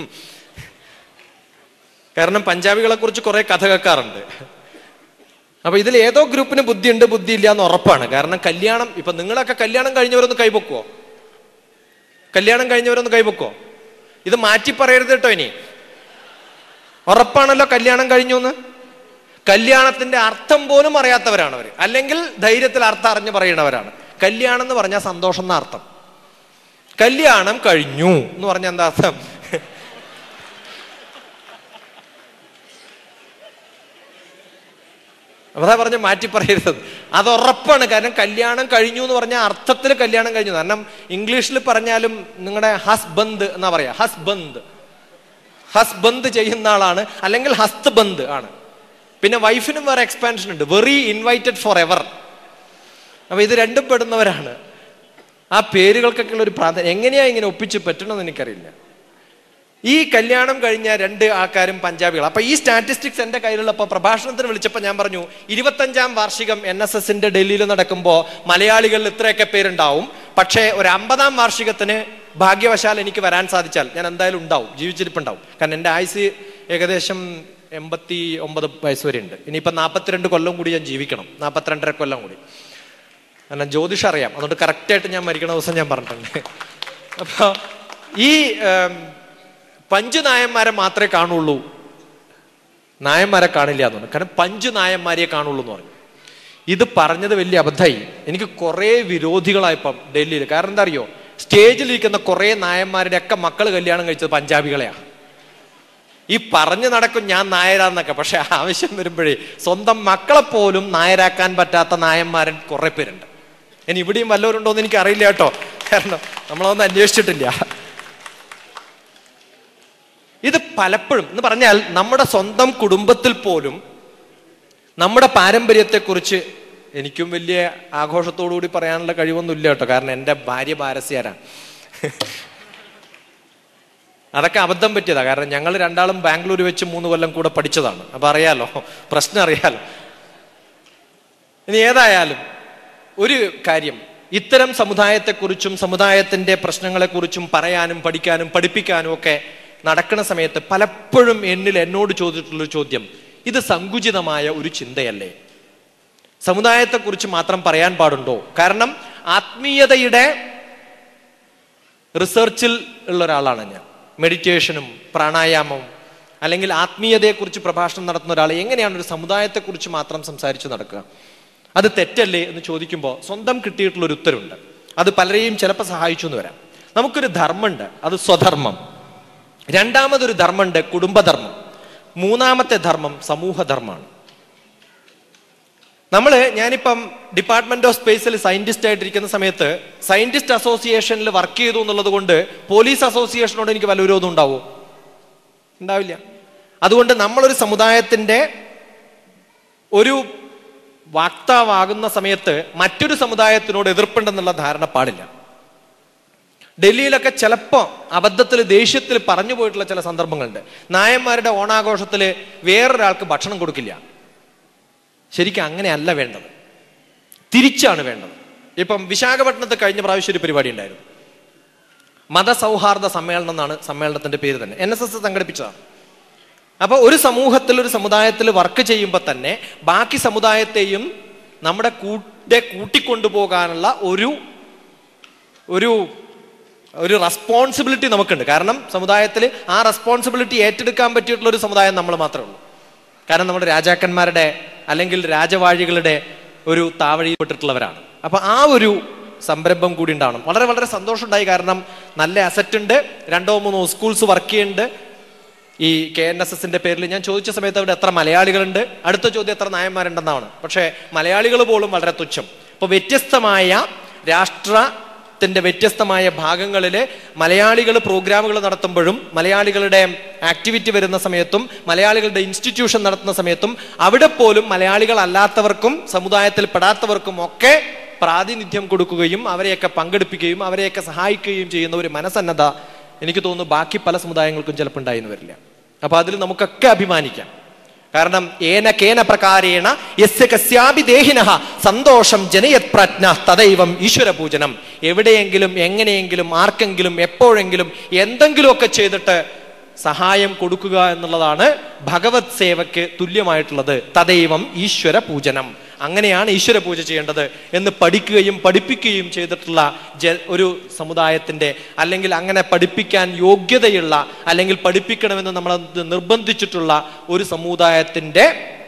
കാരണം പഞ്ചാബികളെ കുറിച്ച് കുറെ കഥ കേൾക്കാറുണ്ട് അപ്പൊ ഇതിൽ ഏതോ ഗ്രൂപ്പിന് ബുദ്ധിയുണ്ട് ബുദ്ധി ഇല്ല എന്ന് ഉറപ്പാണ് കാരണം കല്യാണം ഇപ്പൊ നിങ്ങളൊക്കെ കല്യാണം കഴിഞ്ഞവരൊന്ന് കൈപൊക്കുവോ കല്യാണം കഴിഞ്ഞവരൊന്ന് കൈപൊക്കോ ഇത് മാറ്റി പറയരുത് കേട്ടോ ഇനി ഉറപ്പാണല്ലോ കല്യാണം കഴിഞ്ഞു എന്ന് കല്യാണത്തിന്റെ അർത്ഥം പോലും അറിയാത്തവരാണ് അവർ അല്ലെങ്കിൽ ധൈര്യത്തിൽ അർത്ഥം അറിഞ്ഞ് പറയണവരാണ് കല്യാണം എന്ന് പറഞ്ഞാൽ സന്തോഷം എന്ന അർത്ഥം കല്യാണം കഴിഞ്ഞു എന്ന് പറഞ്ഞാൽ എന്താ അർത്ഥം അതാ പറഞ്ഞ മാറ്റി പറയരുത് അത് ഉറപ്പാണ് കാരണം കല്യാണം കഴിഞ്ഞു എന്ന് പറഞ്ഞാൽ അർത്ഥത്തിൽ കല്യാണം കഴിഞ്ഞു കാരണം ഇംഗ്ലീഷിൽ പറഞ്ഞാലും നിങ്ങളുടെ ഹസ്ബന്ദ് എന്നാ പറയാ ഹസ്ബന്ദ് ഹസ്ബന്ദ് ചെയ്യുന്ന ആളാണ് അല്ലെങ്കിൽ ഹസ്ത് ബന്ദ് ആണ് പിന്നെ വൈഫിനും വേറെ എക്സ്പാൻഷൻ ഉണ്ട് വെറി ഇൻവൈറ്റഡ് ഫോർ എവർ അപ്പൊ ഇത് രണ്ടും പെടുന്നവരാണ് ആ പേരുകൾക്കൊക്കെ ഉള്ള ഒരു പ്രാധാന്യം എങ്ങനെയാ ഇങ്ങനെ ഒപ്പിച്ച് പറ്റണമെന്ന് എനിക്കറിയില്ല ഈ കല്യാണം കഴിഞ്ഞ രണ്ട് ആൾക്കാരും പഞ്ചാബികൾ അപ്പൊ ഈ സ്റ്റാറ്റിസ്റ്റിക്സ് എന്റെ കയ്യിലുള്ളപ്പോൾ പ്രഭാഷണത്തിന് വിളിച്ചപ്പോൾ ഞാൻ പറഞ്ഞു ഇരുപത്തഞ്ചാം വാർഷികം എൻ എസ് എസിന്റെ ഡൽഹിയിൽ നടക്കുമ്പോൾ മലയാളികളിൽ ഇത്രയൊക്കെ പേരുണ്ടാവും പക്ഷേ ഒരു അമ്പതാം വാർഷികത്തിന് ഭാഗ്യവശാൽ എനിക്ക് വരാൻ സാധിച്ചാൽ ഞാൻ എന്തായാലും ഉണ്ടാവും ജീവിച്ചിരിപ്പുണ്ടാവും കാരണം എൻ്റെ ആയുസ് ഏകദേശം എൺപത്തി ഒമ്പത് വയസ്സ് വരെ ഉണ്ട് ഇനിയിപ്പോൾ നാൽപ്പത്തിരണ്ട് കൊല്ലം കൂടി ഞാൻ ജീവിക്കണം നാൽപ്പത്തിരണ്ടര കൊല്ലം കൂടി കാരണം ജ്യോതിഷം അറിയാം അതുകൊണ്ട് കറക്റ്റായിട്ട് ഞാൻ മരിക്കണ ദിവസം ഞാൻ പറഞ്ഞിട്ടുണ്ട് അപ്പോൾ ഈ ഏം, പഞ്ച് നായന്മാരെ മാത്രമേ കാണുള്ളൂ നായന്മാരെ കാണില്ല എന്ന് പറഞ്ഞു കാരണം പഞ്ച് നായന്മാരെ കാണുള്ളൂ എന്ന് പറഞ്ഞു ഇത് പറഞ്ഞത് വലിയ അബദ്ധമായി എനിക്ക് കുറേ വിരോധികളായപ്പം ഡൽഹിയിൽ കാരണം എന്താ അറിയോ സ്റ്റേജിലിരിക്കുന്ന കുറേ നായന്മാരുടെ ഒക്കെ മക്കൾ കല്യാണം കഴിച്ചത് പഞ്ചാബികളെയാ ഈ പറഞ്ഞു നടക്കും ഞാൻ നായരാന്നൊക്കെ പക്ഷെ ആവശ്യം വരുമ്പോഴേ സ്വന്തം മക്കളെ പോലും നായരാക്കാൻ പറ്റാത്ത നായന്മാരൻ കുറെ പേരുണ്ട് ഇനി ഇവിടെയും വല്ലവരുണ്ടോ എന്ന് എനിക്ക് അറിയില്ല കേട്ടോ കാരണം നമ്മളതൊന്നും അന്വേഷിച്ചിട്ടില്ല ഇത് പലപ്പോഴും എന്ന് പറഞ്ഞാൽ നമ്മുടെ സ്വന്തം കുടുംബത്തിൽ പോലും നമ്മുടെ പാരമ്പര്യത്തെക്കുറിച്ച് എനിക്കും വലിയ ആഘോഷത്തോടു കൂടി പറയാനുള്ള കഴിവൊന്നും ഇല്ല കേട്ടോ കാരണം എൻ്റെ ഭാര്യ പാരസ്യാരാണ് അതൊക്കെ അബദ്ധം പറ്റിയതാ കാരണം ഞങ്ങൾ രണ്ടാളും ബാംഗ്ലൂർ വെച്ച് മൂന്ന് കൊല്ലം കൂടെ പഠിച്ചതാണ് അപ്പൊ അറിയാലോ പ്രശ്നം അറിയാലോ ഇനി ഏതായാലും ഒരു കാര്യം ഇത്തരം സമുദായത്തെക്കുറിച്ചും സമുദായത്തിന്റെ പ്രശ്നങ്ങളെക്കുറിച്ചും പറയാനും പഠിക്കാനും പഠിപ്പിക്കാനും ഒക്കെ നടക്കുന്ന സമയത്ത് പലപ്പോഴും എന്നിൽ എന്നോട് ചോദിച്ചിട്ടുള്ള ചോദ്യം ഇത് സങ്കുചിതമായ ഒരു ചിന്തയല്ലേ സമുദായത്തെക്കുറിച്ച് മാത്രം പറയാൻ പാടുണ്ടോ കാരണം ആത്മീയതയുടെ റിസർച്ചിൽ ഉള്ള ഒരാളാണ് ഞാൻ മെഡിറ്റേഷനും പ്രാണായാമവും അല്ലെങ്കിൽ ആത്മീയതയെക്കുറിച്ച് പ്രഭാഷണം നടത്തുന്ന ഒരാൾ എങ്ങനെയാണ് ഒരു സമുദായത്തെക്കുറിച്ച് മാത്രം സംസാരിച്ചു നടക്കുക അത് തെറ്റല്ലേ എന്ന് ചോദിക്കുമ്പോൾ സ്വന്തം കിട്ടിയിട്ടുള്ള ഒരു ഉത്തരവുണ്ട് അത് പലരെയും ചിലപ്പോൾ സഹായിച്ചു എന്ന് വരാം നമുക്കൊരു ധർമ്മമുണ്ട് അത് സ്വധർമ്മം രണ്ടാമതൊരു ധർമ്മമുണ്ട് കുടുംബധർമ്മം മൂന്നാമത്തെ ധർമ്മം സമൂഹധർമ്മമാണ് നമ്മൾ ഞാനിപ്പം ഡിപ്പാർട്ട്മെന്റ് ഓഫ് സ്പേസിൽ സയന്റിസ്റ്റ് ആയിട്ടിരിക്കുന്ന സമയത്ത് സയന്റിസ്റ്റ് അസോസിയേഷനിൽ വർക്ക് ചെയ്തു എന്നുള്ളത് കൊണ്ട് പോലീസ് അസോസിയേഷനോട് എനിക്ക് വല്ല വിരോധം ഉണ്ടാവോ ഉണ്ടാവില്ല അതുകൊണ്ട് നമ്മളൊരു സമുദായത്തിന്റെ ഒരു വാക്താവാകുന്ന സമയത്ത് മറ്റൊരു സമുദായത്തിനോട് എതിർപ്പുണ്ടെന്നുള്ള ധാരണ പാടില്ല ഡൽഹിയിലൊക്കെ ചിലപ്പോൾ അബദ്ധത്തിൽ ദേഷ്യത്തിൽ പറഞ്ഞു പോയിട്ടുള്ള ചില സന്ദർഭങ്ങളുണ്ട് നായന്മാരുടെ ഓണാഘോഷത്തിൽ വേറൊരാൾക്ക് ഭക്ഷണം കൊടുക്കില്ല ശരിക്കും അങ്ങനെയല്ല വേണ്ടത് തിരിച്ചാണ് വേണ്ടത് ഇപ്പം വിശാഖപട്ടണത്ത് കഴിഞ്ഞ പ്രാവശ്യം ഒരു പരിപാടി ഉണ്ടായിരുന്നു മതസൗഹാർദ്ദ സമ്മേളനം എന്നാണ് സമ്മേളനത്തിന്റെ പേര് തന്നെ എൻ എസ് എസ് സംഘടിപ്പിച്ചതാണ് അപ്പൊ ഒരു സമൂഹത്തിൽ ഒരു സമുദായത്തിൽ വർക്ക് ചെയ്യുമ്പോൾ തന്നെ ബാക്കി സമുദായത്തെയും നമ്മുടെ കൂടെ കൂട്ടിക്കൊണ്ടുപോകാനുള്ള ഒരു ഒരു ഒരു റെസ്പോൺസിബിലിറ്റി നമുക്കുണ്ട് കാരണം സമുദായത്തിൽ ആ റെസ്പോൺസിബിലിറ്റി ഏറ്റെടുക്കാൻ പറ്റിയിട്ടുള്ള ഒരു സമുദായം നമ്മൾ മാത്രമേ ഉള്ളൂ കാരണം നമ്മുടെ രാജാക്കന്മാരുടെ അല്ലെങ്കിൽ രാജവാഴികളുടെ ഒരു താവഴിയിൽപ്പെട്ടിട്ടുള്ളവരാണ് അപ്പൊ ആ ഒരു സംരംഭം കൂടി ഉണ്ടാവണം വളരെ വളരെ സന്തോഷമുണ്ടായി കാരണം നല്ല അസറ്റ് ഉണ്ട് രണ്ടോ മൂന്നോ സ്കൂൾസ് വർക്ക് ചെയ്യുന്നുണ്ട് ഈ കെ എൻ എസ് എസിന്റെ പേരിൽ ഞാൻ ചോദിച്ച സമയത്ത് അവിടെ എത്ര മലയാളികളുണ്ട് അടുത്ത ചോദ്യം എത്ര നായന്മാരുണ്ടെന്നാണ് പക്ഷേ മലയാളികൾ പോലും വളരെ തുച്ഛം അപ്പോൾ വ്യത്യസ്തമായ രാഷ്ട്രത്തിന്റെ വ്യത്യസ്തമായ ഭാഗങ്ങളിൽ മലയാളികൾ പ്രോഗ്രാമുകൾ നടത്തുമ്പോഴും മലയാളികളുടെ ആക്ടിവിറ്റി വരുന്ന സമയത്തും മലയാളികളുടെ ഇൻസ്റ്റിറ്റ്യൂഷൻ നടത്തുന്ന സമയത്തും അവിടെ പോലും മലയാളികൾ അല്ലാത്തവർക്കും സമുദായത്തിൽ പെടാത്തവർക്കും ഒക്കെ പ്രാതിനിധ്യം കൊടുക്കുകയും അവരെയൊക്കെ പങ്കെടുപ്പിക്കുകയും അവരെയൊക്കെ സഹായിക്കുകയും ചെയ്യുന്ന ഒരു മനസ്സന്നദ്ധ എനിക്ക് തോന്നുന്നു ബാക്കി പല സമുദായങ്ങൾക്കും ചിലപ്പോൾ ഉണ്ടായിന്ന് വരില്ല അപ്പൊ അതിൽ നമുക്കൊക്കെ അഭിമാനിക്കാം കാരണം ഏന കേന പ്രകാരേണ യസ്യ കസ്യാപി ദേഹിനഃ സന്തോഷം ജനയത് പ്രജ്ഞ തദൈവം ഈശ്വര പൂജനം എവിടെയെങ്കിലും എങ്ങനെയെങ്കിലും ആർക്കെങ്കിലും എപ്പോഴെങ്കിലും എന്തെങ്കിലുമൊക്കെ ചെയ്തിട്ട് സഹായം കൊടുക്കുക എന്നുള്ളതാണ് ഭഗവത് സേവയ്ക്ക് തുല്യമായിട്ടുള്ളത് തദൈവം ഈശ്വര പൂജനം അങ്ങനെയാണ് ഈശ്വര പൂജ ചെയ്യേണ്ടത് എന്ന് പഠിക്കുകയും പഠിപ്പിക്കുകയും ചെയ്തിട്ടുള്ള ജ ഒരു സമുദായത്തിന്റെ അല്ലെങ്കിൽ അങ്ങനെ പഠിപ്പിക്കാൻ യോഗ്യതയുള്ള അല്ലെങ്കിൽ പഠിപ്പിക്കണമെന്ന് നമ്മൾ നിർബന്ധിച്ചിട്ടുള്ള ഒരു സമുദായത്തിന്റെ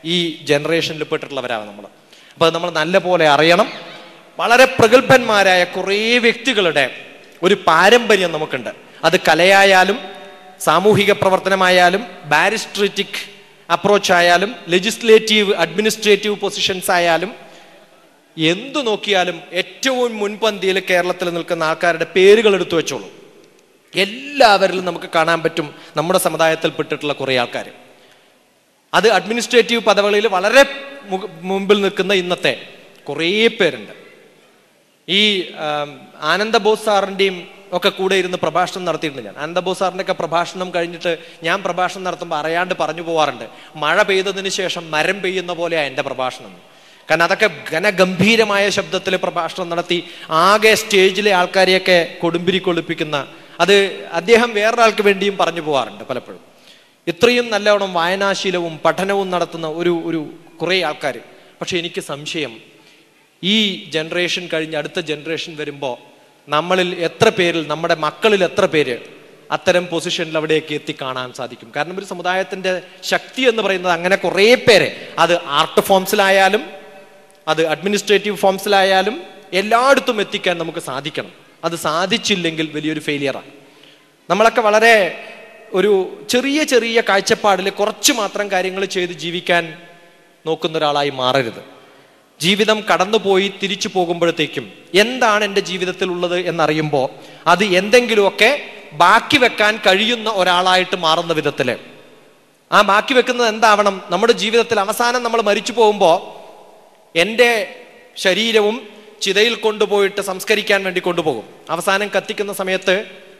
ഈ ജനറേഷനിൽ പെട്ടിട്ടുള്ളവരാണ് നമ്മൾ അപ്പോൾ അത് നമ്മൾ നല്ല പോലെ അറിയണം വളരെ പ്രഗത്ഭന്മാരായ കുറേ വ്യക്തികളുടെ ഒരു പാരമ്പര്യം നമുക്കുണ്ട് അത് കലയായാലും സാമൂഹിക പ്രവർത്തനമായാലും ബാരിസ്ട്രേറ്റിക് അപ്രോച്ച് ആയാലും ലെജിസ്ലേറ്റീവ് അഡ്മിനിസ്ട്രേറ്റീവ് പൊസിഷൻസ് ആയാലും എന്തു നോക്കിയാലും ഏറ്റവും മുൻപന്തിയിൽ കേരളത്തിൽ നിൽക്കുന്ന ആൾക്കാരുടെ പേരുകൾ എടുത്തു വെച്ചോളൂ എല്ലാവരിലും നമുക്ക് കാണാൻ പറ്റും നമ്മുടെ സമുദായത്തിൽപ്പെട്ടിട്ടുള്ള കുറേ ആൾക്കാർ അത് അഡ്മിനിസ്ട്രേറ്റീവ് പദവികളിൽ വളരെ മു- മുമ്പിൽ നിൽക്കുന്ന ഇന്നത്തെ കുറേ പേരുണ്ട് ഈ ആം, ആനന്ദബോസ് സാറിൻ്റെയും ഒക്കെ കൂടെ ഇരുന്ന് പ്രഭാഷണം നടത്തിയിട്ടുണ്ട് ഞാൻ ആനന്ദബോസ് സാറിൻ്റെ ഒക്കെ പ്രഭാഷണം കഴിഞ്ഞിട്ട് ഞാൻ പ്രഭാഷണം നടത്തുമ്പോൾ അറിയാണ്ട് പറഞ്ഞു പോവാറുണ്ട് മഴ പെയ്തതിന് ശേഷം മരം പെയ്യുന്ന പോലെയാണ് എൻ്റെ പ്രഭാഷണം എന്ന്. കാരണം അതൊക്കെ ഘനഗംഭീരമായ ശബ്ദത്തിൽ പ്രഭാഷണം നടത്തി ആകെ സ്റ്റേജിലെ ആൾക്കാരെയൊക്കെ കൊടുമ്പിരി കൊള്ളിപ്പിക്കുന്ന അത് അദ്ദേഹം വേറൊരാൾക്ക് വേണ്ടിയും പറഞ്ഞു പോവാറുണ്ട് പലപ്പോഴും ഇത്രയും നല്ലവണ്ണം വായനാശീലവും പഠനവും നടത്തുന്ന ഒരു ഒരു കുറേ ആൾക്കാർ പക്ഷെ എനിക്ക് സംശയം ഈ ജനറേഷൻ കഴിഞ്ഞ് അടുത്ത ജനറേഷൻ വരുമ്പോൾ നമ്മളിൽ എത്ര പേരിൽ നമ്മുടെ മക്കളിൽ എത്ര പേര് അത്തരം പൊസിഷനിൽ അവിടേക്ക് എത്തിക്കാണാൻ സാധിക്കും കാരണം ഒരു സമുദായത്തിന്റെ ശക്തി എന്ന് പറയുന്നത് അങ്ങനെ കുറേ പേരെ അത് ആർട്ട് ഫോംസിലായാലും അത് അഡ്മിനിസ്ട്രേറ്റീവ് ഫോംസിലായാലും എല്ലായിടത്തും എത്തിക്കാൻ നമുക്ക് സാധിക്കണം അത് സാധിച്ചില്ലെങ്കിൽ വലിയൊരു ഫെയിലിയറാണ് നമ്മളൊക്കെ വളരെ ഒരു ചെറിയ ചെറിയ കാഴ്ചപ്പാടിൽ കുറച്ച് മാത്രം കാര്യങ്ങൾ ചെയ്ത് ജീവിക്കാൻ നോക്കുന്ന ഒരാളായി മാറരുത് ജീവിതം കടന്നുപോയി തിരിച്ചു പോകുമ്പോഴത്തേക്കും എന്താണ് എൻ്റെ ജീവിതത്തിൽ ഉള്ളത് എന്നറിയുമ്പോൾ അത് എന്തെങ്കിലുമൊക്കെ ബാക്കി വെക്കാൻ കഴിയുന്ന ഒരാളായിട്ട് മാറുന്ന വിധത്തില് ആ ബാക്കി വെക്കുന്നത് എന്താവണം നമ്മുടെ ജീവിതത്തിൽ അവസാനം നമ്മൾ മരിച്ചു പോകുമ്പോൾ എൻ്റെ ശരീരവും ചിതയിൽ കൊണ്ടുപോയിട്ട് സംസ്കരിക്കാൻ വേണ്ടി കൊണ്ടുപോകും അവസാനം കത്തിക്കുന്ന സമയത്ത്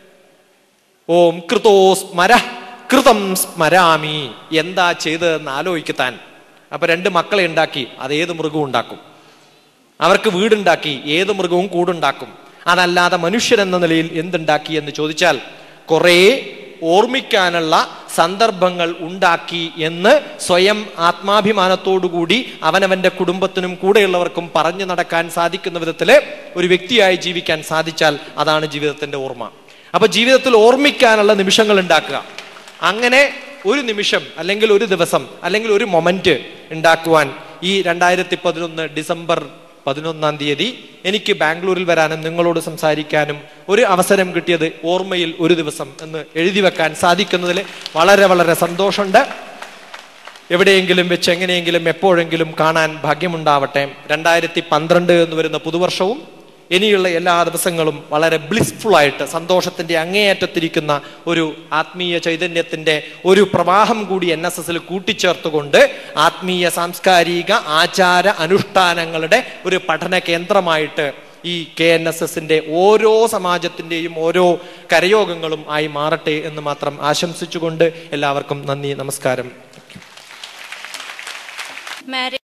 ഓം കൃതോ സ്മര കൃതം സ്മരാമി എന്താ ചെയ്തതെന്ന് ആലോചിക്കത്താൻ അപ്പൊ രണ്ട് മക്കളെ ഉണ്ടാക്കി അത് ഏത് മൃഗവും ഉണ്ടാക്കും അവർക്ക് വീടുണ്ടാക്കി ഏത് മൃഗവും കൂടുണ്ടാക്കും അതല്ലാതെ മനുഷ്യരെന്ന നിലയിൽ എന്തുണ്ടാക്കി എന്ന് ചോദിച്ചാൽ കുറേ ഓർമ്മിക്കാനുള്ള സന്ദർഭങ്ങൾ ഉണ്ടാക്കി എന്ന് സ്വയം ആത്മാഭിമാനത്തോടുകൂടി അവനവന്റെ കുടുംബത്തിനും കൂടെയുള്ളവർക്കും പറഞ്ഞു നടക്കാൻ സാധിക്കുന്ന വിധത്തില് ഒരു വ്യക്തിയായി ജീവിക്കാൻ സാധിച്ചാൽ അതാണ് ജീവിതത്തിന്റെ ഓർമ്മ അപ്പൊ ജീവിതത്തിൽ ഓർമ്മിക്കാനുള്ള നിമിഷങ്ങൾ ഉണ്ടാക്കുക അങ്ങനെ ഒരു നിമിഷം അല്ലെങ്കിൽ ഒരു ദിവസം അല്ലെങ്കിൽ ഒരു മൊമെന്റ് ഉണ്ടാക്കുവാൻ ഈ രണ്ടായിരത്തി പതിനൊന്ന് ഡിസംബർ പതിനൊന്നാം തീയതി എനിക്ക് ബാംഗ്ലൂരിൽ വരാനും നിങ്ങളോട് സംസാരിക്കാനും ഒരു അവസരം കിട്ടിയത് ഓർമ്മയിൽ ഒരു ദിവസം എന്ന് എഴുതി വെക്കാൻ സാധിക്കുന്നതിൽ വളരെ വളരെ സന്തോഷമുണ്ട് എവിടെയെങ്കിലും വെച്ച് എങ്ങനെയെങ്കിലും എപ്പോഴെങ്കിലും കാണാൻ ഭാഗ്യമുണ്ടാവട്ടെ രണ്ടായിരത്തി പന്ത്രണ്ട് എന്ന് വരുന്ന പുതുവർഷവും ഇനിയുള്ള എല്ലാ ദിവസങ്ങളും വളരെ ബ്ലിസ്ഫുൾ ആയിട്ട് സന്തോഷത്തിന്റെ അങ്ങേയറ്റത്തിരിക്കുന്ന ഒരു ആത്മീയ ചൈതന്യത്തിന്റെ ഒരു പ്രവാഹം കൂടി എൻ എസ് എസിൽ കൂട്ടിച്ചേർത്തുകൊണ്ട് ആത്മീയ സാംസ്കാരിക ആചാര അനുഷ്ഠാനങ്ങളുടെ ഒരു പഠന കേന്ദ്രമായിട്ട് ഈ കെ എൻ എസ് എസിന്റെ ഓരോ സമാജത്തിന്റെയും ഓരോ കരയോഗങ്ങളും ആയി മാറട്ടെ എന്ന് മാത്രം ആശംസിച്ചുകൊണ്ട് എല്ലാവർക്കും നന്ദി നമസ്കാരം married